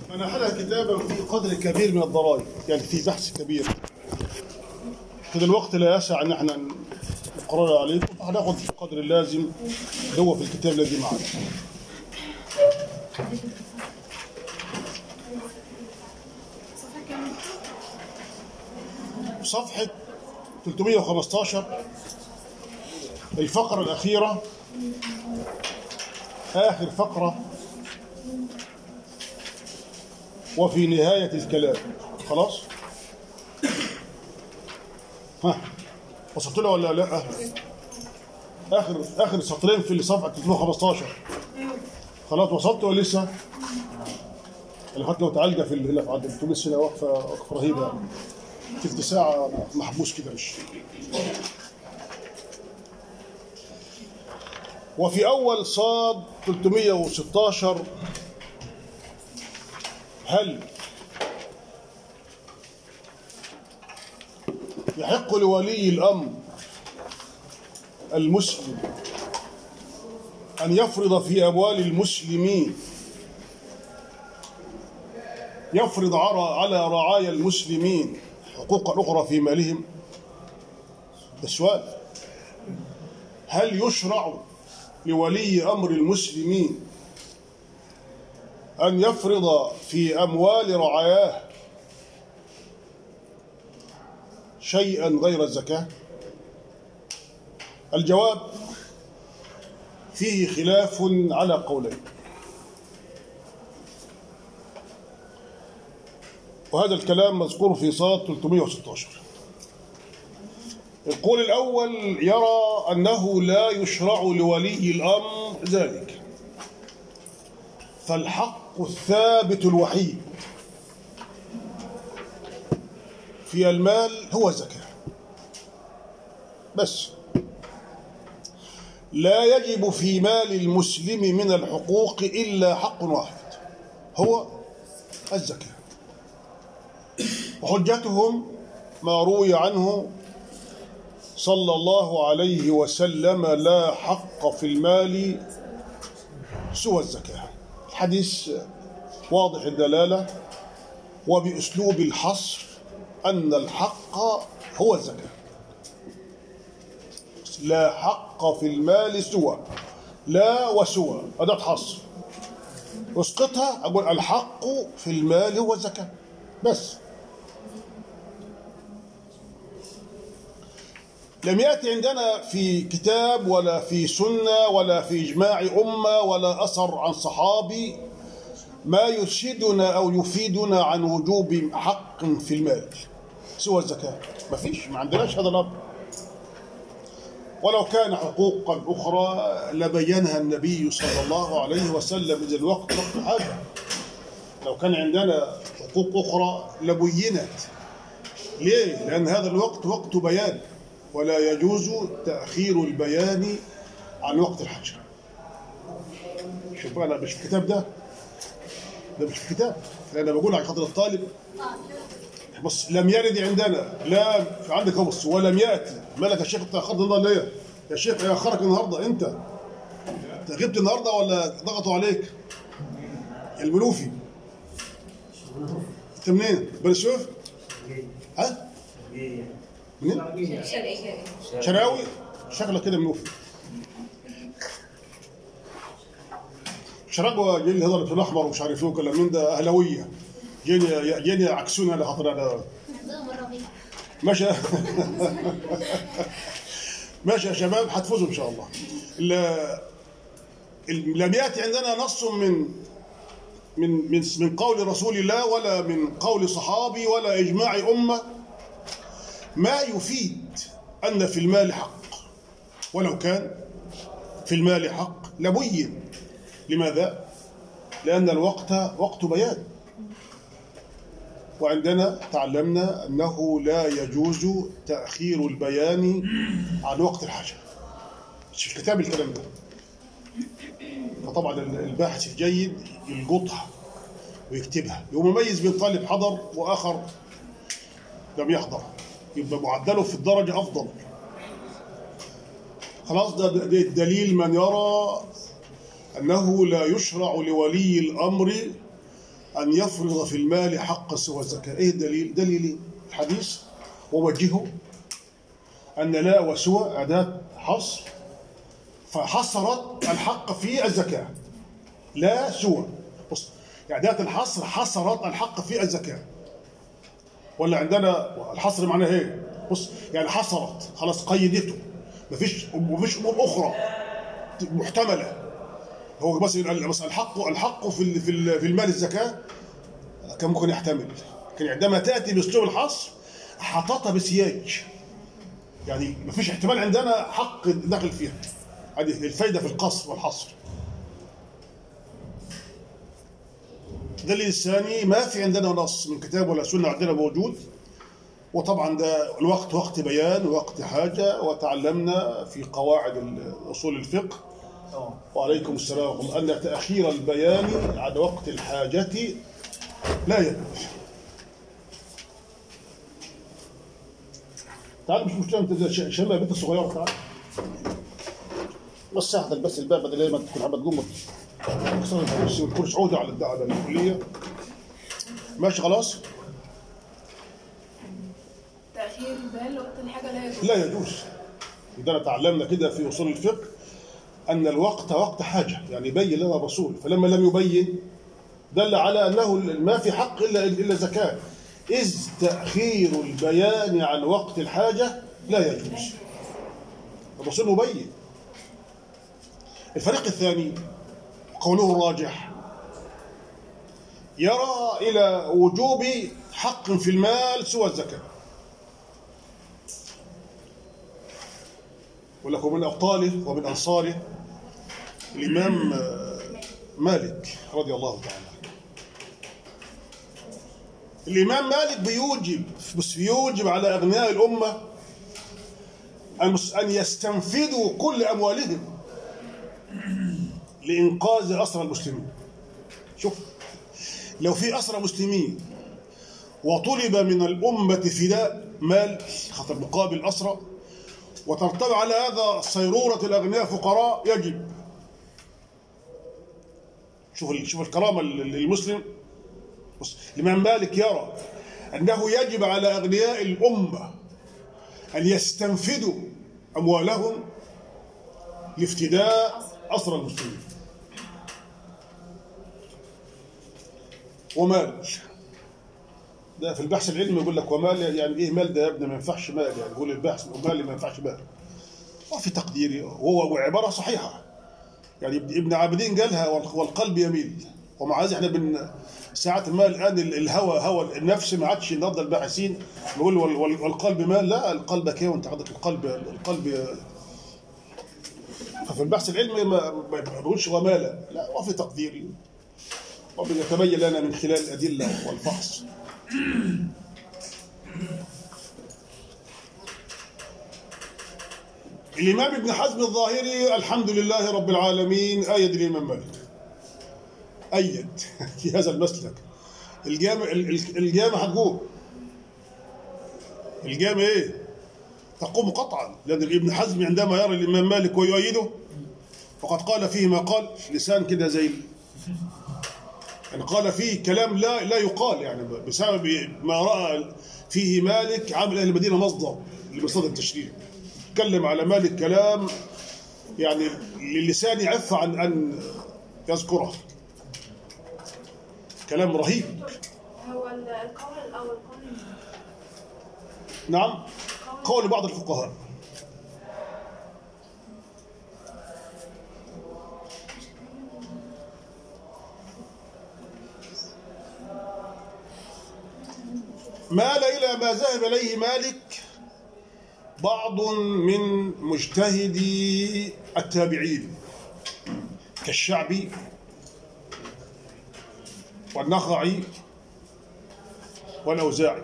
أنا حلها كتابا في قدر كبير من الضرائب يعني في بحث كبير كده الوقت لا يسع ان احنا نقرر عليكم فهناخد في القدر اللازم اللي هو في الكتاب الذي معنا صفحة 315 الفقرة الأخيرة آخر فقرة وفي نهاية الكلام خلاص ها وصلت له ولا لا آخر آخر سطرين في صفحة 315 خلاص وصلت ولا لسه اللي حتى لو تعالجة في هنا في عند الاتوبيس هنا واقفة وقفة رهيبة يعني. تلت ساعة محبوس كده مش وفي أول صاد 316 هل يحق لولي الأمر المسلم أن يفرض في أموال المسلمين يفرض على رعايا المسلمين حقوقا أخرى في مالهم ده السؤال هل يشرع لولي أمر المسلمين أن يفرض في أموال رعاياه شيئا غير الزكاة الجواب فيه خلاف على قولين وهذا الكلام مذكور في صاد 316 القول الأول يرى أنه لا يشرع لولي الأمر ذلك فالحق الثابت الوحيد في المال هو الزكاة بس لا يجب في مال المسلم من الحقوق إلا حق واحد هو الزكاة وحجتهم ما روي عنه صلى الله عليه وسلم لا حق في المال سوى الزكاة الحديث واضح الدلالة وبأسلوب الحصر أن الحق هو الزكاة لا حق في المال سوى لا وسوى أداة حصر اسقطها أقول الحق في المال هو الزكاة بس لم يأتي عندنا في كتاب ولا في سنة ولا في إجماع أمة ولا أثر عن صحابي ما يرشدنا أو يفيدنا عن وجوب حق في المال سوى الزكاة ما فيش ما عندناش هذا الأمر ولو كان حقوقا أخرى لبينها النبي صلى الله عليه وسلم إذا الوقت وقت حاجة لو كان عندنا حقوق أخرى لبينت ليه؟ لأن هذا الوقت وقت بيان ولا يجوز تأخير البيان عن وقت الحاجة شوف أنا مش في الكتاب ده ده مش في الكتاب أنا بقول على خاطر الطالب بص لم يرد عندنا لا في عندك بص ولم يأتي مالك يا شيخ انت أخرت النهارده ليه؟ يا شيخ يا أخرك النهارده أنت أنت غبت النهارده ولا ضغطوا عليك؟ المنوفي أنت منين؟ بني سويف؟ ها؟ منين؟ شراوي شكلك كده منوفي شراوي جاي لي هذا في الاحمر ومش عارف ايه وكلام من ده اهلاويه جيني جيني عكسونا على خاطر انا ماشي ماشي يا شباب هتفوزوا ان شاء الله لم ياتي عندنا نص من من من من قول رسول الله ولا من قول صحابي ولا اجماع امه ما يفيد أن في المال حق ولو كان في المال حق لبين لماذا؟ لأن الوقت وقت بيان وعندنا تعلمنا أنه لا يجوز تأخير البيان عن وقت الحاجة مش في الكتاب الكلام ده فطبعا الباحث الجيد يلقطها ويكتبها يوم مميز بين طالب حضر وآخر لم يحضر يبقى معدله في الدرجة أفضل خلاص ده دليل من يرى أنه لا يشرع لولي الأمر أن يفرض في المال حق سوى الزكاة إيه الدليل؟ دليل الحديث ووجهه أن لا وسوى أداة حصر فحصرت الحق في الزكاة لا سوى بص أداة الحصر حصرت الحق في الزكاة ولا عندنا الحصر معناه ايه؟ بص يعني حصرت خلاص قيدته مفيش مفيش امور اخرى محتمله هو بس بس الحق الحق في ال- في ال- في المال الزكاه كان ممكن يحتمل لكن عندما تاتي باسلوب الحصر حطتها بسياج يعني مفيش احتمال عندنا حق داخل فيها هذه الفايده في القصر والحصر الدليل الثاني ما في عندنا نص من كتاب ولا سنه عندنا موجود وطبعا ده الوقت وقت بيان ووقت حاجه وتعلمنا في قواعد ال- اصول الفقه اه وعليكم السلام ورحمة الله أن تأخير البيان عن وقت الحاجة لا يجوز تعال مش مشكلة أنت ش- شباب بنت الصغيرة تعال بس ساعدك بس الباب بدل ما تكون عم تقوم تكسر الكرسي والكرسي عودة على الد- على الكلية ماشي خلاص تأخير البال وقت الحاجة لا يجوز لا يجوز عندنا تعلمنا كده في أصول الفقه أن الوقت وقت حاجة يعني بين لنا الرسول فلما لم يبين دل على أنه ما في حق إلا إلا زكاة إذ تأخير البيان عن وقت الحاجة لا يجوز الرسول مبين الفريق الثاني قوله الراجح يرى إلى وجوب حق في المال سوى الزكاة يقول لك ومن أبطاله ومن أنصاره الإمام آه، مالك رضي الله تعالى عنه الإمام مالك بيوجب بس بيوجب على أغنياء الأمة المس- أن يستنفذوا كل أموالهم لإنقاذ أسرى المسلمين شوف لو في أسرى مسلمين وطلب من الأمة فداء مال خاطر مقابل أسرى وترتبع على هذا صيرورة الأغنياء فقراء يجب شوف ال- شوف الكرامة لل- للمسلم بص، الإمام مالك يرى أنه يجب على أغنياء الأمة أن يستنفذوا أموالهم لافتداء أسرى المسلمين ومال ده في البحث العلمي يقول لك ومال يعني ايه مال ده يا ابني ما ينفعش مال يعني يقول البحث ومال ما ينفعش مال وفي تقديري وهو عباره صحيحه يعني ابن ابن عابدين قالها وال- والقلب يميل ومع هذا احنا بن ساعات ما الان ال- الهوى هوى النفس ما عادش ينضى الباحثين بيقول وال- وال- والقلب مال لا القلب كيه وانت عندك القلب القلب ففي البحث العلمي ما ما بيقولش ومالا لا وفي تقديري وبيتبين لنا من خلال الادله والفحص الإمام ابن حزم الظاهري الحمد لله رب العالمين أيد الإمام مالك أيد في هذا المسلك الجامع ال- الجامع هتقوم الجامع إيه؟ تقوم قطعا لأن ابن حزم عندما يرى الإمام مالك ويؤيده فقد قال فيه ما قال لسان كده زي ال- يعني قال فيه كلام لا لا يقال يعني بسبب ما رأى فيه مالك عامل أهل المدينة مصدر لمصادر التشريع تكلم على مالك كلام يعني للسان يعف عن أن يذكره كلام رهيب هو ال- القول الأول قول مين؟ نعم قول بعض الفقهاء مال إلى ما ذهب إليه مالك بعض من مجتهدي التابعين كالشعبي والنخعي والأوزاعي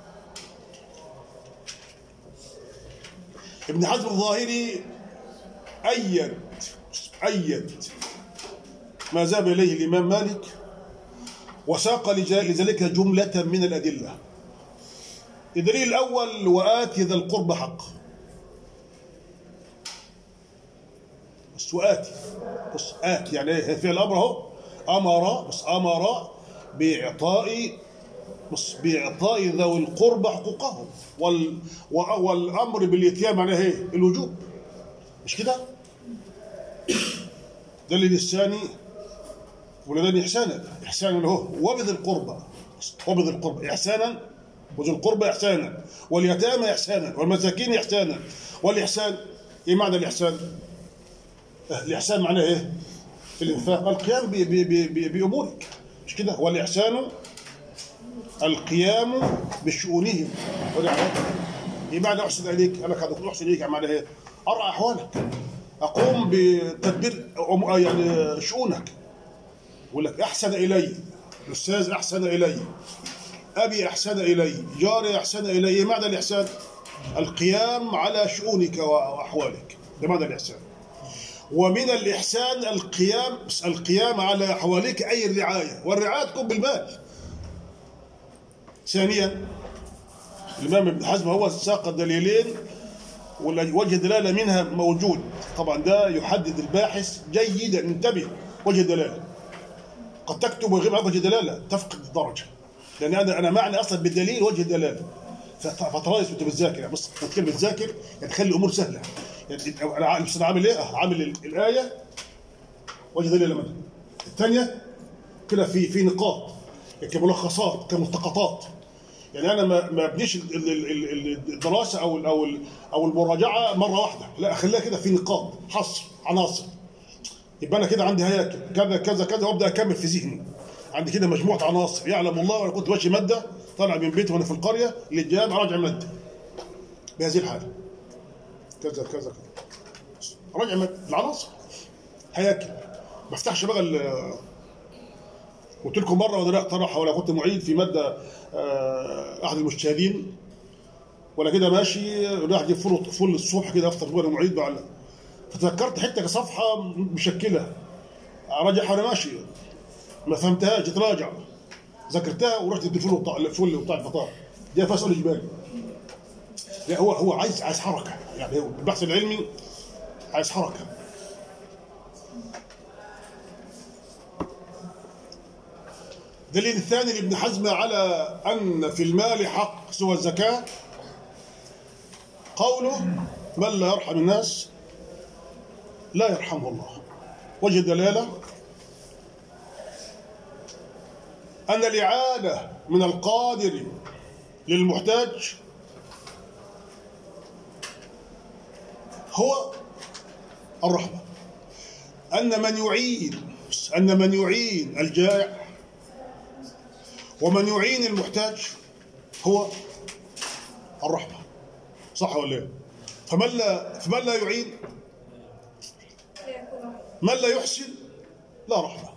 ابن حزم الظاهري أيد أيد ما ذهب إليه الإمام مالك وساق لج- لذلك جملة من الأدلة الدليل الأول وآتي ذا القرب حق بس وآتي بص آتي يعني إيه؟ في الأمر أهو أمر بس أمر بإعطاء بص بإعطاء ذوي القربى حقوقهم وال و- والأمر بالإتيان معناه إيه؟ الوجوب مش كده؟ دليل الثاني ولدان إحسانا إحسانا هو وبذي القربى وبذي القربى إحسانا وذي القربى إحسانا واليتامى إحسانا والمساكين إحسانا والإحسان إيه معنى الإحسان؟ آه، الإحسان معناه إيه؟ في الإنفاق القيام ب- ب- ب- ب- بأمورك مش كده؟ والإحسان القيام بشؤونهم ورعايتهم ايه معنى احسن اليك؟ قال لك هذا احسن اليك معنى ايه؟ ارعى احوالك اقوم بتدبير أم- يعني شؤونك يقول لك احسن الي الاستاذ احسن الي ابي احسن الي جاري احسن الي ايه معنى الاحسان؟ القيام على شؤونك واحوالك ده معنى الاحسان ومن الإحسان القيام القيام على أحوالك أي الرعاية والرعاية تكون بالمال ثانيا الإمام ابن حزم هو ساق دليلين وجه دلالة منها موجود طبعا ده يحدد الباحث جيدا انتبه وجه دلالة قد تكتب ويغيب عنك وجه دلالة تفقد الدرجة لأن أنا أنا معني أصلا بالدليل وجه دلالة فت- فترايس وأنت بتذاكر يعني بص لما تكلم بتذاكر يعني تخلي الأمور سهلة يعني أنت- أنا عامل بس أنا عامل إيه؟ آه، عامل ال- الآية وجه دلالة منها الثانية كده في في نقاط كملخصات كملتقطات يعني انا ما ما ابنيش ال- ال- ال- ال- الدراسه او ال او ال او المراجعه مره واحده لا اخليها كده في نقاط حصر عناصر يبقى انا كده عندي هياكل كذا كذا كذا وابدا اكمل في ذهني عندي كده مجموعه عناصر يعلم الله وانا كنت ماشي ماده طالع من بيتي وانا في القريه للجامعه راجع ماده بهذه الحاله كذا كذا كذا راجع ماده العناصر هياكل ما افتحش بقى ال- قلت لكم مره وانا رايح طرح ولا كنت معيد في ماده آه، احد المجتهدين ولا كده ماشي راح اجيب فول فول الصبح كده افطر وانا معيد بعلق فتذكرت حته صفحه مشكله راجعها وانا ماشي ما فهمتهاش اتراجع ذاكرتها ورحت ادي فول وطع- الفول بتاع الفطار جاي فيها سؤال اجباري لا هو هو عايز عايز حركه يعني هو البحث العلمي عايز حركه دليل الثاني لابن حزم على أن في المال حق سوى الزكاة قوله من لا يرحم الناس لا يرحمه الله وجه دلالة أن الإعانة من القادر للمحتاج هو الرحمة أن من يعين أن من يعين الجائع ومن يعين المحتاج هو الرحمة صح ولا ايه؟ فمن لا فمن لا يعين من لا يحسن لا رحمة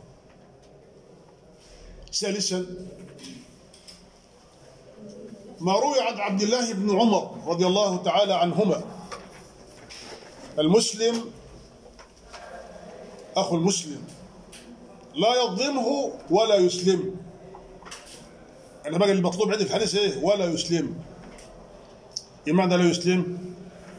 ثالثا ما روي عن عبد الله بن عمر رضي الله تعالى عنهما المسلم أخو المسلم لا يظلمه ولا يسلمه انا بقى المطلوب عندي في الحديث ايه ولا يسلم ايه معنى لا يسلم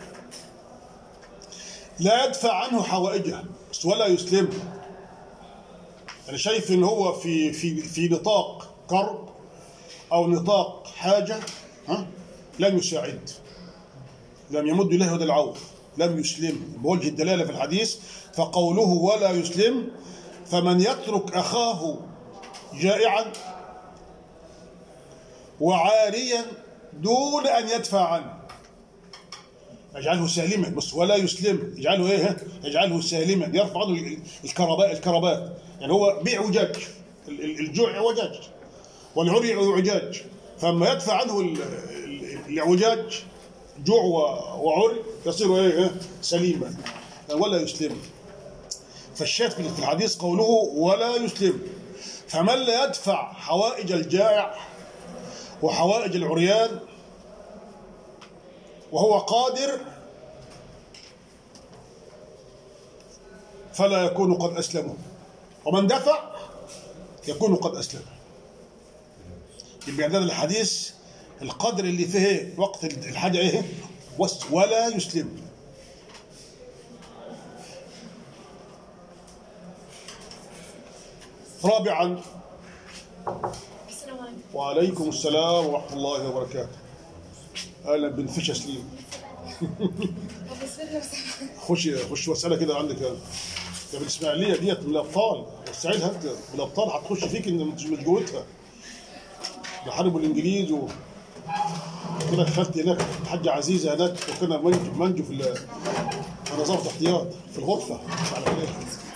لا يدفع عنه حوائجه بس ولا يسلم انا شايف ان هو في في في نطاق كرب او نطاق حاجه ها لم يساعد لم يمد له يد العون لم يسلم بوجه الدلاله في الحديث فقوله ولا يسلم فمن يترك اخاه جائعا وعاريا دون ان يدفع عنه يجعله سالما بس ولا يسلم يجعله ايه يجعله سالما يرفع عنه الكربات الكربات يعني هو بيع وجاج ال- ال- الجوع وجاج والعري وعجاج فلما يدفع عنه ال- ال- الاعوجاج جوع و- وعري يصير ايه سليما ولا يسلم فالشاهد في الحديث قوله ولا يسلم فمن لا يدفع حوائج الجائع وحوائج العريان وهو قادر فلا يكون قد أسلمه ومن دفع يكون قد أسلم يبقى عندنا الحديث القدر اللي فيه إيه؟ وقت الحاجة ايه وس- ولا يسلم رابعا السلام عليكم وعليكم السلام ورحمة الله وبركاته أهلا بنفشة سليم طب بس لو سمحت خش خش واسألة كده عندك يا يا بالإسماعيلية ديت من الأبطال وسعيدها أنت من الأبطال هتخش فيك إن مش مش جوتها بحاربوا الإنجليز و كده خدت هناك الحاجة عزيزة هناك وكنا منجو, منجو في ال- أنا ظابط احتياط في الغرفة مش على بالك.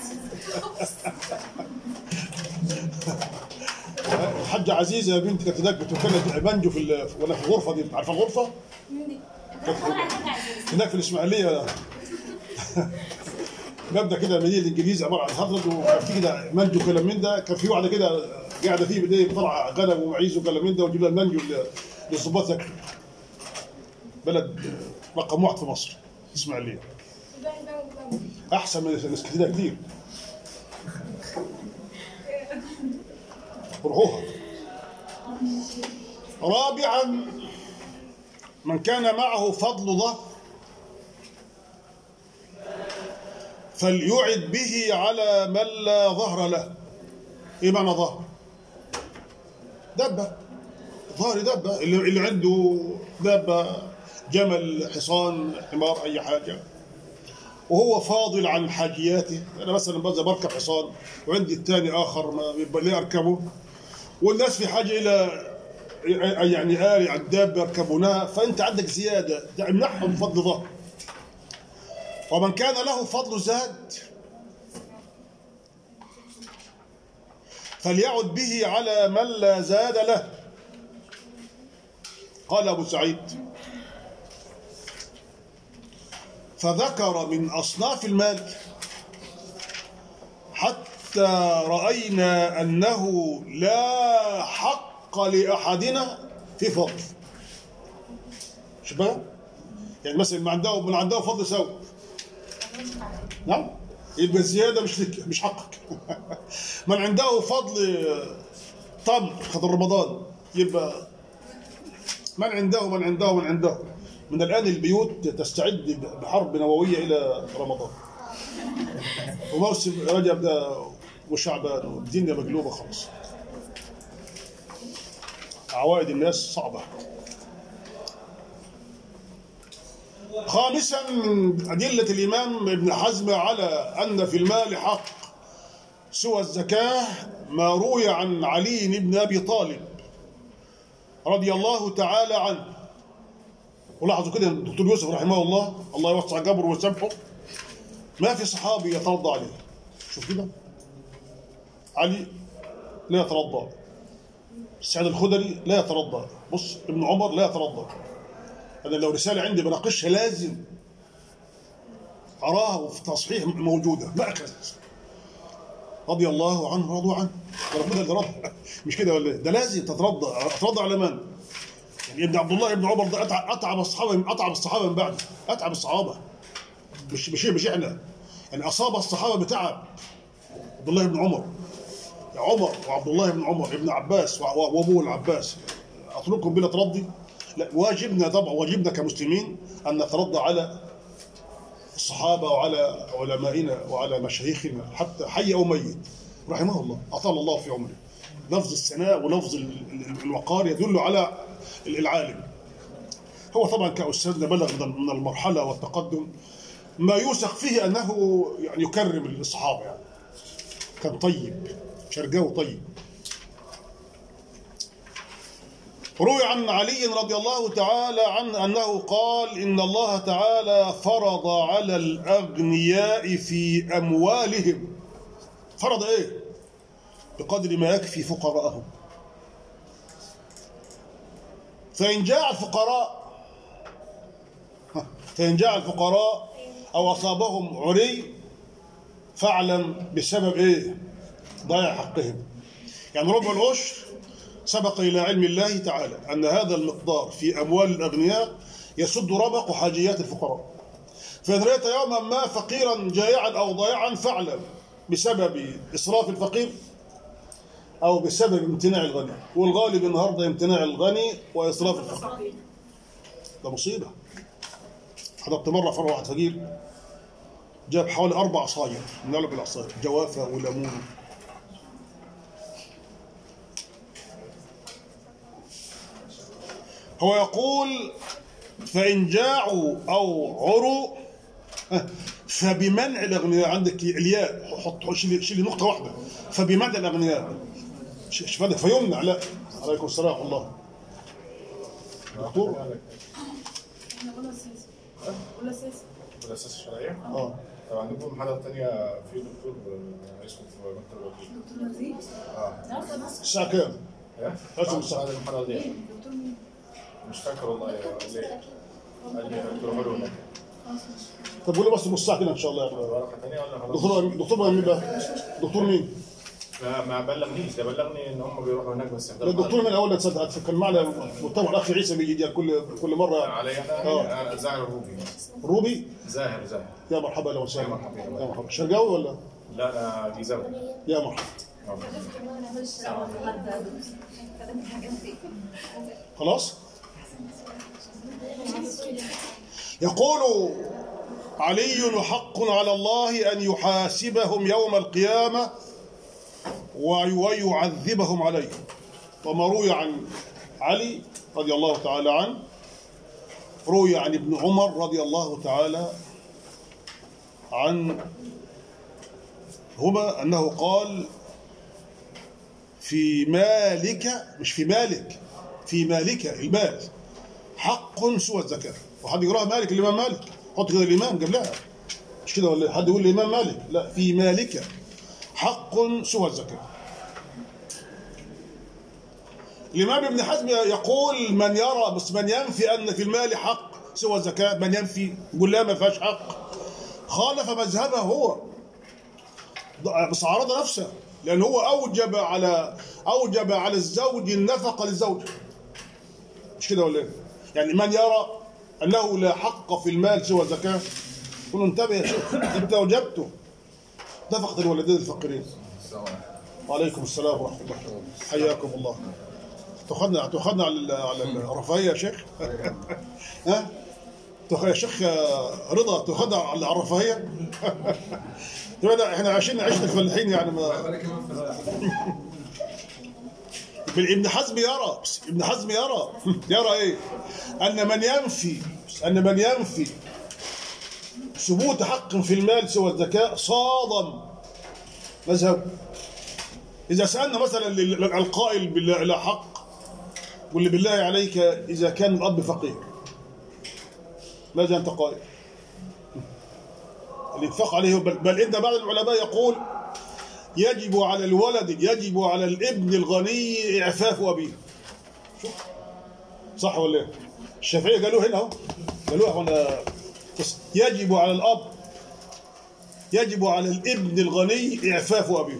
الحاجة عزيزة يا بنتي كانت هناك بتوكلنا منجو في ال- وانا في الغرفة دي عارفة الغرفة؟ هناك في الإسماعيلية مبدا كده مدينه الانجليزي عباره عن هضرد وكان في كده منجو كلام من ده كان في واحده كده قاعده فيه بديه طلع غنم ومعيز وكلام من ده وتجيب لها المنجو ل- للظباط ياكلوا بلد رقم واحد في مصر اسماعيليه احسن من الاسكندريه كتير روحوها رابعا من كان معه فضل ظهر فليعد به على من لا ظهر له ايه معنى ظهر دبه ظهر دبه اللي, اللي عنده دبه جمل حصان حمار اي حاجه وهو فاضل عن حاجياته انا مثلا بس بركب حصان وعندي الثاني اخر ما يبقى ليه اركبه والناس في حاجه الى يعني آلي على الدابه يركبونها فانت عندك زياده امنحهم فضل ظهر ومن كان له فضل زاد فليعد به على من لا زاد له قال ابو سعيد فذكر من اصناف المال حتى راينا انه لا حق لاحدنا في فضل شباب يعني مثلا من عنده من عنده فضل سوي نعم يبقى الزياده مش لك مش حقك من عنده فضل تمر خضر رمضان يبقى من عنده من عنده من عنده من الان البيوت تستعد بحرب نوويه الى رمضان وموسم رجب ده وشعبان والدنيا مقلوبه خلاص عوائد الناس صعبه خامسا من أدلة الإمام ابن حزم على أن في المال حق سوى الزكاة ما روي عن علي بن أبي طالب رضي الله تعالى عنه ولاحظوا كده الدكتور يوسف رحمه الله الله يوسع قبره ويسامحه ما في صحابي يترضى عليه شوف كده علي لا يترضى سعيد الخدري لا يترضى بص ابن عمر لا يترضى انا لو رساله عندي بناقشها لازم اراها وفي تصحيح موجوده ما أكذب رضي الله عنه رضوا عنه وربنا اللي رضى مش كده ولا إيه؟ ده لازم تترضى اترضى على من؟ يعني ابن عبد الله ابن عمر ده أتعب, اتعب الصحابه اتعب الصحابه من بعده اتعب الصحابه مش مش مش احنا يعني اصاب الصحابه بتعب عبد الله بن عمر عمر وعبد الله بن عمر ابن عباس وابوه العباس اتركهم بلا ترضي لا واجبنا طبعا واجبنا كمسلمين ان نترضى على الصحابه وعلى علمائنا وعلى مشايخنا حتى حي او ميت رحمه الله اطال الله في عمره لفظ الثناء ولفظ ال- ال- الوقار يدل على العالم هو طبعا كأستاذنا بلغ من من المرحلة والتقدم ما يوثق فيه أنه يعني يكرم الصحابة يعني كان طيب شرقاوي طيب روي عن علي رضي الله تعالى عنه أنه قال إن الله تعالى فرض على الأغنياء في أموالهم فرض إيه؟ بقدر ما يكفي فقراءهم فإن جاء الفقراء فإن جاء الفقراء أو أصابهم عري فاعلم بسبب إيه؟ ضياع حقهم يعني ربع العشر سبق إلى علم الله تعالى أن هذا المقدار في أموال الأغنياء يسد ربق حاجيات الفقراء فإن رأيت يوما ما فقيرا جائعا أو ضائعا فاعلم بسبب إسراف الفقير أو بسبب امتناع الغني والغالب النهارده امتناع الغني وإسراف الفقير ده مصيبة حضرت مرة فرع واحد فقير جاب حوالي أربع عصاير من علب العصاير جوافة وليمون هو يقول فإن جاعوا أو عروا ها، فبمنع الأغنياء عندك الياء حط شيل شيل نقطة واحدة فبمنع الأغنياء ش- ش- فده- فيمنع لا عليكم السلام ورحمة الله دكتور احنا قلنا اساسي قلنا اساسي بالاساس الشرعيه اه طب عندكم محاضره ثانيه في دكتور آه، اسمه في مكتب الوكيل دكتور نزيه اه الساعة كام؟ ايه لازم الساعة. بعد المحاضره دي دكتور مين؟ مش فاكر والله قال لي قال لي دكتور حلو هناك طب قولي بس نص ساعة كده إن شاء الله يعني. ورقه ثانيه ولا خلاص؟ دكتور دكتور مين بقى؟ دكتور مين؟ ما ما بلغنيش ده بلغني ان هم بيروحوا هناك بس لا يحضروا الدكتور من الاول تصدق كان معنا مؤتمر الاخ عيسى بيجي كل كل مره علي آه. انا أنا زاهر الروبي روبي زاهر زاهر يا مرحبا لو وسهلا يا مرحبا. يا مرحبا شرقاوي ولا لا انا دي زاهر يا مرحبا خلاص يقول علي حق على الله ان يحاسبهم يوم القيامه وي- ويعذبهم عليه وما روي عن علي رضي الله تعالى عنه روي عن ابن عمر رضي الله تعالى عن هما انه قال في مالك مش في مالك في مالك المال حق سوى الزكاة وحد يقراها مالك الإمام مالك حط كده الإمام قبلها مش كده ولا حد يقول الإمام مالك لا في مالك حق سوى الزكاة الإمام ابن حزم يقول من يرى بس من ينفي أن في المال حق سوى الزكاة من ينفي يقول لا ما فيهاش حق خالف مذهبه هو بس عرض نفسه لأن هو أوجب على أوجب على الزوج النفقة للزوجة مش كده ولا إيه؟ يعني من يرى أنه لا حق في المال سوى الزكاة قل انتبه يا شيخ أنت أوجبته نفقة الولدين الفقيرين وعليكم السلام ورحمة الله حياكم الله تاخذنا تاخذنا على ال- على الرفاهية يا شيخ ها تاخذ يا شيخ رضا تاخذنا على الرفاهية طبعا احنا عايشين عيشة الفلاحين يعني ما بل ابن حزم يرى ابن حزم يرى يرى ايه ان من ينفي ان من ينفي ثبوت حق في المال سوى الزكاة صادم مذهب إذا سألنا مثلا لل- القائل بالله لا حق واللي بالله عليك إذا كان الأب فقير ماذا أنت قائل؟ الإنفاق عليه بل, بل إن بعض العلماء يقول يجب على الولد يجب على الابن الغني إعفاف أبيه شوف صح ولا إيه؟ الشافعية قالوه هنا أهو قالوها هنا بس يجب على الأب يجب على الابن الغني إعفاف أبيه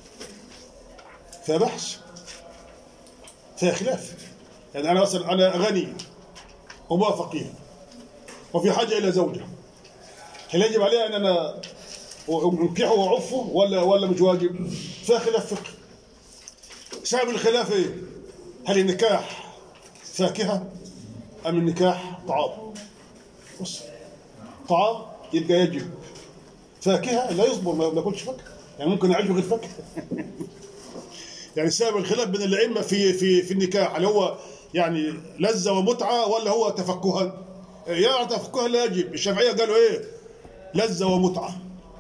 فبحث فيها خلاف يعني أنا مثلا أنا غني وما فقير وفي حاجة إلى زوجة هل يجب عليها أن أنا أنكحه وأعفه ولا ولا مش واجب؟ فيها خلاف فقهي سبب الخلاف إيه؟ هل النكاح فاكهة أم النكاح طعام؟ بص طعام يبقى يجب فاكهة لا يصبر ما بناكلش فاكهة يعني ممكن أعيش بغير فاكهة يعني سبب الخلاف بين الأئمة في في في النكاح هل هو يعني لذة ومتعة ولا هو تفكها؟ يا تفكها لا يجب الشافعية قالوا إيه؟ لذة ومتعة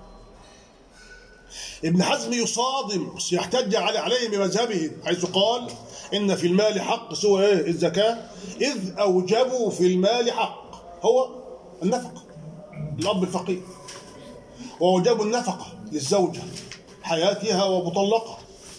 ابن حزم يصادم يحتج على عليه بمذهبه حيث قال إن في المال حق سوى إيه الزكاة إذ أوجبوا في المال حق هو النفقة الأب الفقير وأوجبوا النفقة للزوجة حياتها ومطلقة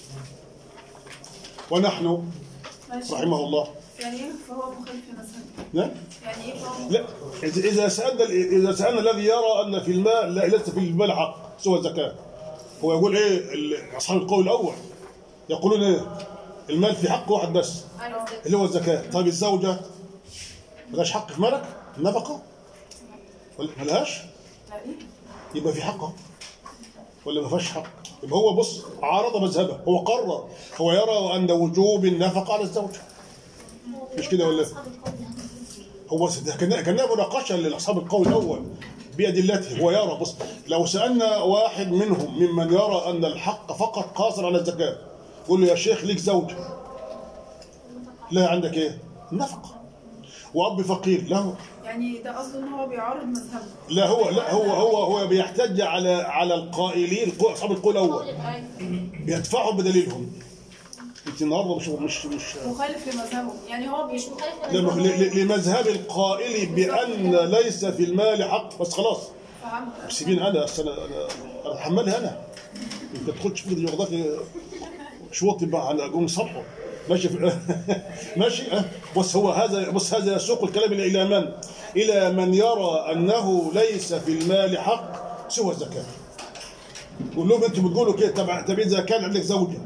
ونحن ماشي رحمه الله يعني ايه فهو مخالف لمذهب نعم يعني ايه فهو لا إذا إذا سألنا إذا سألنا الذي يرى أن في المال لا ليس في المال حق سوى الزكاة هو يقول إيه ال- أصحاب القول الأول يقولون إيه المال في حق واحد بس ايوه اللي هو الزكاة طيب الزوجة ملهاش حق في مالك النفقة ولا ملهاش لا ايه يبقى في حقها ولا ما فيهاش حق يبقى هو بص عارض مذهبه هو قرر هو يرى أن وجوب النفقة على الزوجة مش كده ولا إيه؟ هو ده كان كان مناقشه لاصحاب القول الاول بادلته هو يرى بص لو سالنا واحد منهم ممن يرى ان الحق فقط قاصر على الزكاه قول له يا شيخ ليك زوجه لا عندك ايه؟ النفقه واب فقير له يعني ده قصده ان هو بيعارض مذهبه لا هو لا هو هو هو بيحتج على على القائلين القو- اصحاب القول الاول بيدفعوا بدليلهم انت النهارده مش مش مش مخالف لمذهبه يعني هو مش بي... مخالف لم- ولا ل- ل- لمذهب القائل بان ليس في المال حق بس خلاص فهمت سيبين انا أصل انا انا انا اتحملها انا انت تدخلش في دي واخداك شوط بقى على قوم صبحه ماشي في ماشي أه؟ بص هو هذا بص هذا يسوق الكلام الى الى من؟ الى من يرى انه ليس في المال حق سوى الزكاه. قول لهم انتم بتقولوا كده طب طب اذا كان عندك زوجه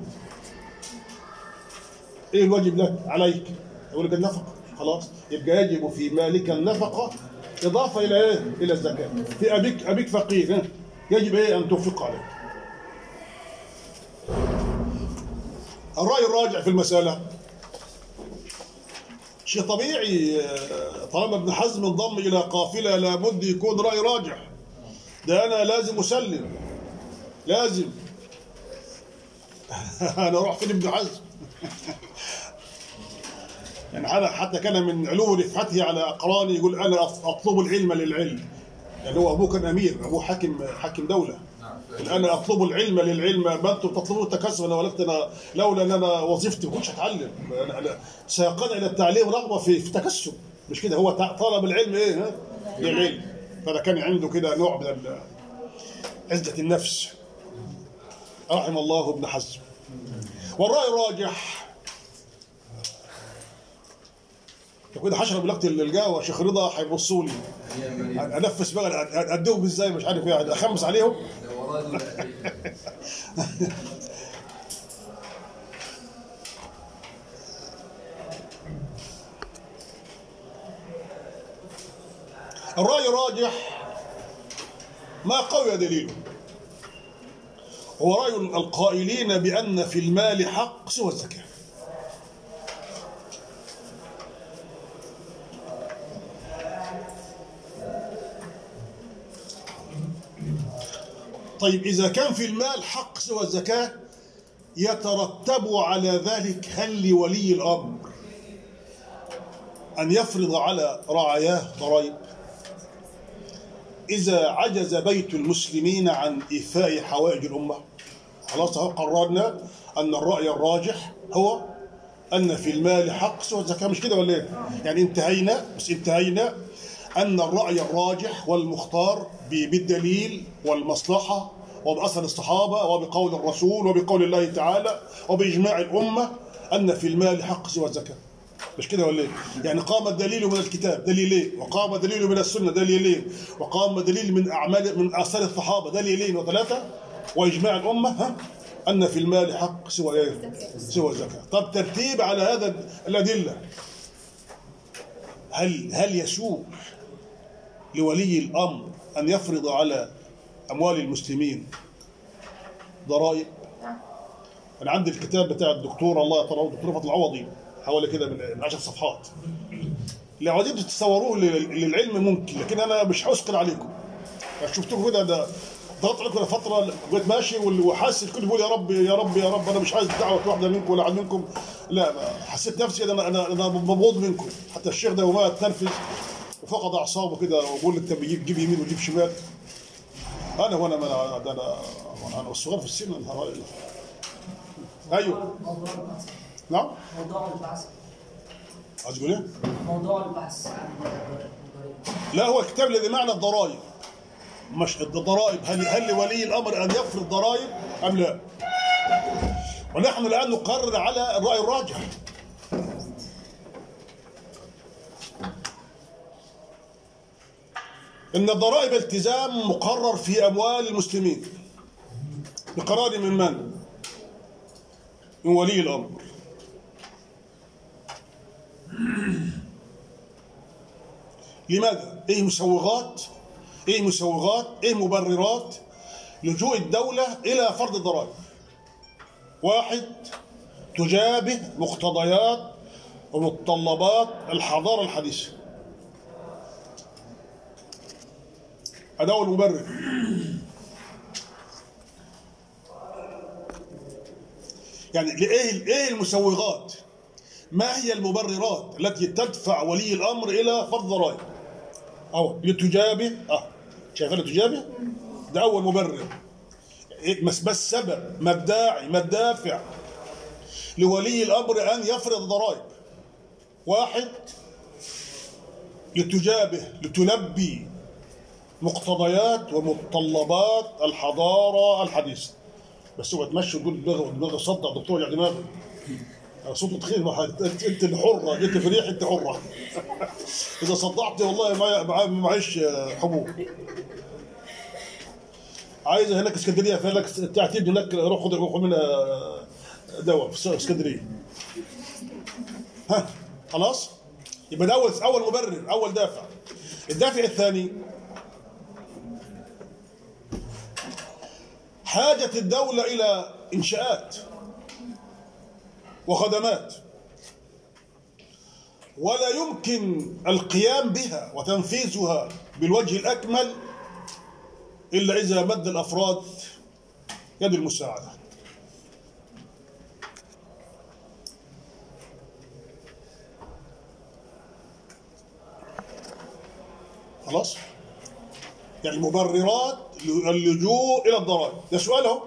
ايه الواجب لك عليك؟ يقول لك النفقه خلاص يبقى يجب في مالك النفقه اضافه الى ايه؟ الى الزكاه. في ابيك ابيك فقير ها؟ يجب ايه ان تنفق عليه. الراي الراجع في المساله شيء طبيعي آه، طالما ابن حزم انضم الى قافله لابد يكون راي راجح ده انا لازم اسلم لازم انا اروح فين ابن حزم يعني حتى حتى كان من علو رفعته على اقراني يقول انا أط- اطلب العلم للعلم يعني هو ابوه كان امير ابوه حاكم حاكم دوله يقول انا اطلب العلم للعلم ما انتم تطلبون التكسب انا ولكن انا لولا ان انا وظيفتي ما كنتش اتعلم انا انا سيقني الى التعليم رغبه في في التكسب مش كده هو تع- طلب العلم ايه ها؟ للعلم فده كان عنده كده نوع من ال- عزه النفس رحم الله ابن حزم والراي الراجح كده هشرب لقط القهوه شيخ رضا هيبصوا لي انفس بقى ادوهم ازاي مش عارف ايه اخمس عليهم الرأي الراجح ما قوي دليله هو رأي القائلين بأن في المال حق سوى الزكاة طيب إذا كان في المال حق سوى الزكاة يترتب على ذلك هل لولي الأمر أن يفرض على رعاياه ضرائب إذا عجز بيت المسلمين عن إيفاء حوائج الأمة خلاص أهو قررنا أن الرأي الراجح هو أن في المال حق سوى الزكاة مش كده ولا إيه؟ يعني انتهينا بس انتهينا أن الرأي الراجح والمختار ب- بالدليل والمصلحة وبأثر الصحابة وبقول الرسول وبقول الله تعالى وبإجماع الأمة أن في المال حق سوى الزكاة مش كده ولا ايه؟ يعني قام الدليل من الكتاب دليلين وقام دليل من السنه دليلين وقام دليل من اعمال من اثار الصحابه دليلين وثلاثه واجماع الامه ها ان في المال حق سوى ايه؟ سوى الزكاه. طب ترتيب على هذا الادله هل هل يسوء لولي الامر ان يفرض على اموال المسلمين ضرائب؟ انا عندي الكتاب بتاع الدكتور الله يطلعه الدكتور فضل العوضي حوالي كده من من 10 صفحات لو عايزين تتصوروه لل- للعلم ممكن لكن انا مش هثقل عليكم شفتوه كده ده ضغط عليكم فتره بقيت ماشي وال- وحاسس الكل بيقول يا رب يا رب يا رب انا مش عايز دعوه واحده منكم ولا عن منكم لا ما- حسيت نفسي انا انا انا مبغوض منكم حتى الشيخ ده وما تنرفز وفقد اعصابه كده وبقول انت بيجيب جيب يمين وجيب شمال انا وانا ما أنا- ده انا انا صغير في السن أنا- ايوه موضوع البحث نعم موضوع البحث عايز تقول ايه؟ موضوع البحث عن الضرائب. لا هو كتاب الذي معنى الضرائب مش الضرائب هل هل لولي الامر ان يفرض ضرائب ام لا؟ ونحن الان نقرر على الراي الراجح ان الضرائب التزام مقرر في اموال المسلمين بقرار من من؟ من ولي الامر لماذا؟ ايه مسوغات؟ ايه مسوغات؟ ايه مبررات لجوء الدولة إلى فرض الضرائب؟ واحد تجابه مقتضيات ومتطلبات الحضارة الحديثة. هذا هو المبرر. يعني لإيه إيه المسوغات؟ ما هي المبررات التي تدفع ولي الامر الى فرض ضرائب او لتجابه اه شايفها لتجابه ده اول مبرر إيه بس بس سبب ما الداعي ما الدافع لولي الامر ان يفرض ضرائب واحد لتجابه لتلبي مقتضيات ومتطلبات الحضاره الحديثه بس هو تمشي وتقول دماغه دماغه صدع دكتور يا دماغه صوت تخيل ما حد انت انت اللي حره انت في ريح انت حره اذا صدعت والله ما ما معيش حبوب عايز هناك اسكندريه في لك تعتيد هناك روح خد روح منها دواء في اسكندريه ها خلاص يبقى ده اول اول مبرر اول دافع الدافع الثاني حاجه الدوله الى انشاءات وخدمات ولا يمكن القيام بها وتنفيذها بالوجه الاكمل الا اذا مد الافراد يد المساعده خلاص يعني مبررات اللجوء الى الضرائب ده سؤال اهو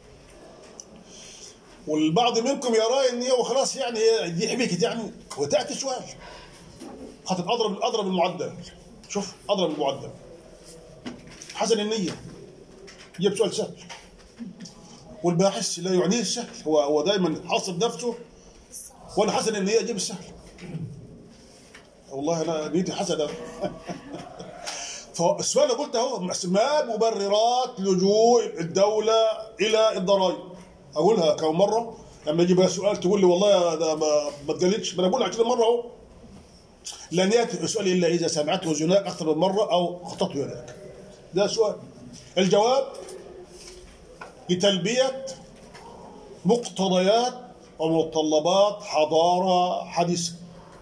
والبعض منكم يرى ان هو خلاص يعني هي دي حبيكه يعني وتاتي سؤال خاطر اضرب اضرب المعدل شوف اضرب المعدل حسن النيه جيب سؤال سهل والباحث لا يعنيه السهل هو هو دايما حاصب نفسه وانا حسن النيه اجيب السهل والله انا نيتي حسنه فالسؤال اللي قلته هو ما مبررات لجوء الدوله الى الضرائب اقولها كم مره لما يجي بقى سؤال تقول لي والله ده ما ما اتقالتش ما انا بقولها كده مره اهو لن ياتي السؤال الا اذا سمعته هناك اكثر من مره او خططته هناك ده سؤال الجواب لتلبيه مقتضيات ومتطلبات حضاره حديثه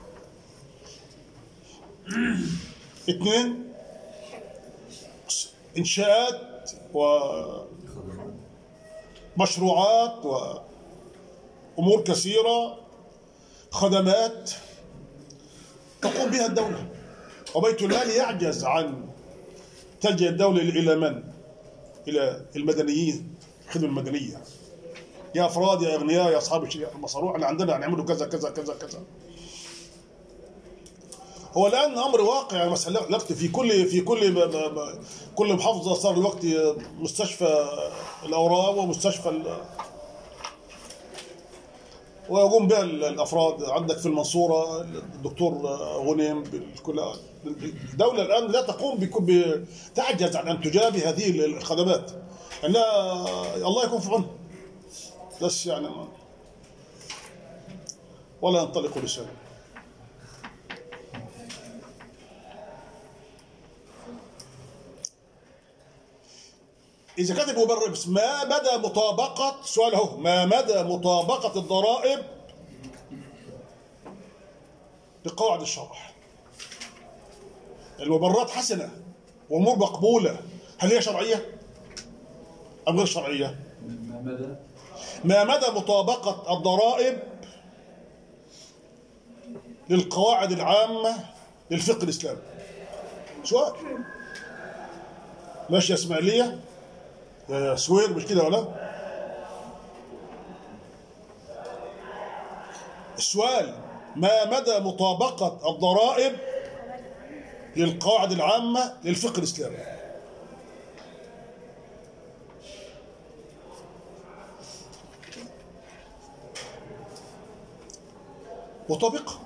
اثنين انشاءات ومشروعات وامور كثيره خدمات تقوم بها الدوله وبيت المال يعجز عن تلجا الدوله الى من؟ الى المدنيين الخدمه المدنيه يا افراد يا اغنياء يا اصحاب المصاروع اللي عندنا هنعملوا كذا كذا كذا كذا هو الان امر واقع يعني مثلا لقت في كل في كل ب- ب- ب- كل محافظه صار الوقت مستشفى الاورام ومستشفى ال- ويقوم بها ال- الافراد عندك في المنصوره الدكتور غنيم بالكل الدوله الان لا تقوم بك- ب- تعجز عن ان تجابي هذه الخدمات انها الله يكون في عونها بس يعني ما- ولا ينطلق لسانه إذا كانت المبرر بس ما مدى مطابقة سؤال أهو ما مدى مطابقة الضرائب بقواعد الشرع المبررات حسنة وأمور مقبولة هل هي شرعية أم غير شرعية ما مدى ما مدى مطابقة الضرائب للقواعد العامة للفقه الإسلامي سؤال ماشي يا إسماعيلية يا سوير مش كده ولا السؤال ما مدى مطابقة الضرائب للقواعد العامة للفقه الإسلامي مطابقة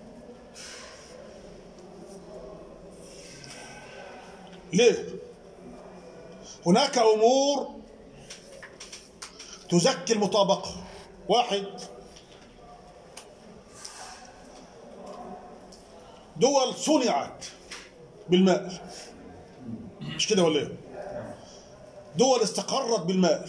ليه؟ هناك أمور تزكي المطابقة واحد دول صنعت بالماء مش كده ولا ايه؟ دول استقرت بالماء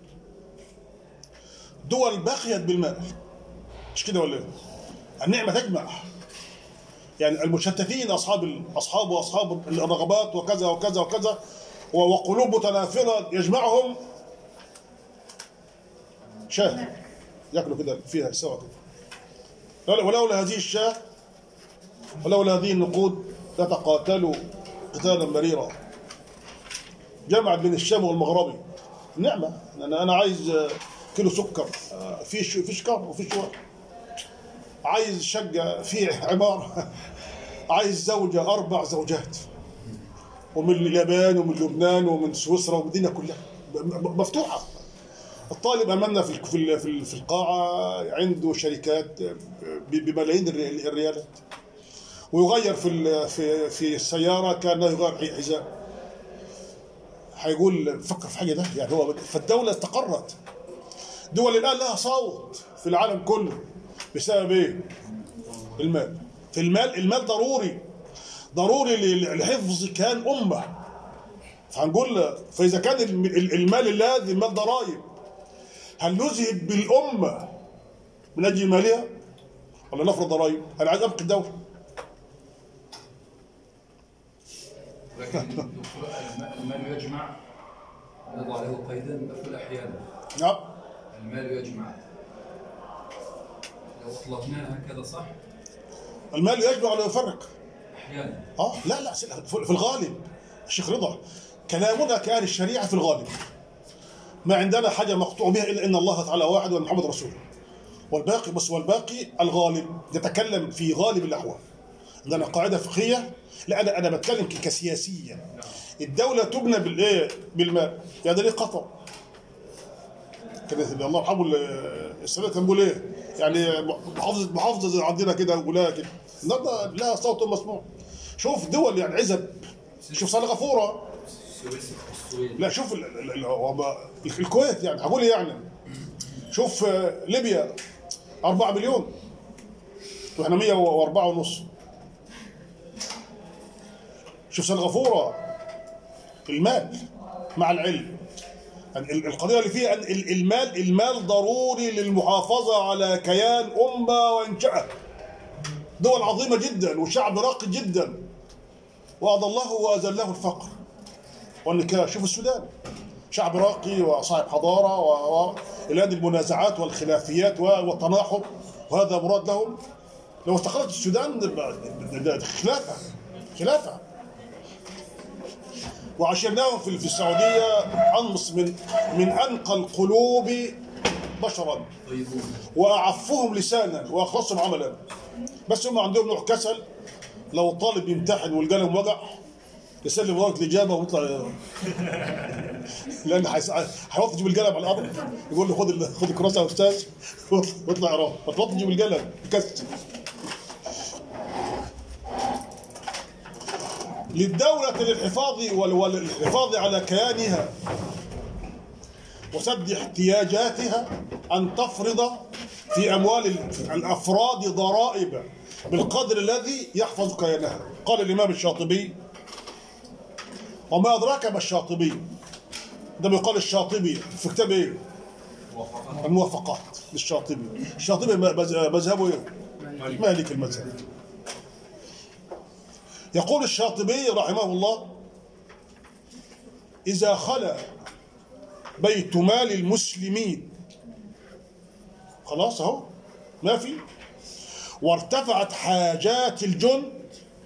دول بقيت بالماء مش كده ولا ايه؟ النعمة تجمع يعني المشتتين اصحاب ال- اصحاب واصحاب الرغبات وكذا وكذا وكذا و- وقلوب متنافرة يجمعهم شاهد ياكلوا كده فيها سوا كده ولولا هذه الشاة ولولا هذه النقود لتقاتلوا قتالا مريرا جمعت بين الشام والمغربي نعمة أنا أنا عايز آه، كيلو سكر آه، في ش- في شكر وفي شوار عايز شقة في عمارة عايز زوجة أربع زوجات ومن اليابان ومن لبنان ومن سويسرا ومن الدنيا كلها م- م- مفتوحة الطالب امامنا في في ال- في ال- في القاعه عنده شركات ب- بملايين الري- الريالات ويغير في ال- في في السياره كانه يغير حي- حذاء هيقول فكر في حاجه ده يعني هو فالدوله استقرت دول الان لها صوت في العالم كله بسبب ايه؟ المال في المال المال ضروري ضروري ل- لحفظ كان امه فهنقول فاذا كان الم- المال الذي المال ضرائب هل نذهب بالامه من اجل مالها ولا نفرض ضرائب؟ انا عايز ابقي الدوله لكن دكتور الم- المال يجمع نضع له قيدا نقول احيانا نعم المال يجمع لو اطلقناه هكذا صح المال يجمع ولا يفرق احيانا اه لا لا في الغالب الشيخ رضا كلامنا كأهل الشريعة في الغالب ما عندنا حاجة مقطوع بها إلا أن الله تعالى واحد وأن محمد رسول والباقي بس والباقي الغالب يتكلم في غالب الأحوال عندنا قاعدة فقهية لا أنا أنا بتكلم ك- كسياسيا الدولة تبنى بالإيه؟ بالمال يعني ليه قطر كان الله يرحمه ال- السادات كان بيقول ايه؟ يعني محافظه محافظه زي عندنا كده ولايه كده النهارده لها صوت مسموع شوف دول يعني عزب شوف صالح غفوره سويسرا السويد لا شوف ال- ال- ال- هو الكويت يعني هقول إيه يعني شوف آه، ليبيا 4 مليون واحنا 104 ونص شوف سنغافوره المال مع العلم يعني ال- القضيه اللي فيها ان ال- المال المال ضروري للمحافظه على كيان امه وانشائها دول عظيمه جدا وشعب راقي جدا واضله واذله الفقر والنكاح شوف السودان شعب راقي وصاحب حضاره و... و... الان المنازعات والخلافيات و... والتناحر وهذا مراد لهم لو استقرت السودان ده- ده- ده خلافه خلافه وعشرناهم في في السعوديه انص من من انقى القلوب بشرا طيبون واعفهم لسانا واخلصهم عملا بس هم عندهم نوع كسل لو الطالب يمتحن والقلم وقع يسلم ورقه الاجابه ويطلع لان حيس- هيوطي يجيب القلم على الارض يقول له خد ال- خد الكراسه يا استاذ واطلع- واطلع اقراه فتوطي يجيب القلم يكسل للدولة للحفاظ وال- والحفاظ على كيانها وسد احتياجاتها أن تفرض في أموال ال- الأفراد ضرائب بالقدر الذي يحفظ كيانها قال الإمام الشاطبي وما أدراك ما الشاطبي ده بيقال الشاطبي في كتاب إيه؟ الموافقات للشاطبي الشاطبي مز- مذهبه إيه؟ مالك المذهب يقول الشاطبي رحمه الله إذا خلا بيت مال المسلمين خلاص اهو ما في وارتفعت حاجات الجند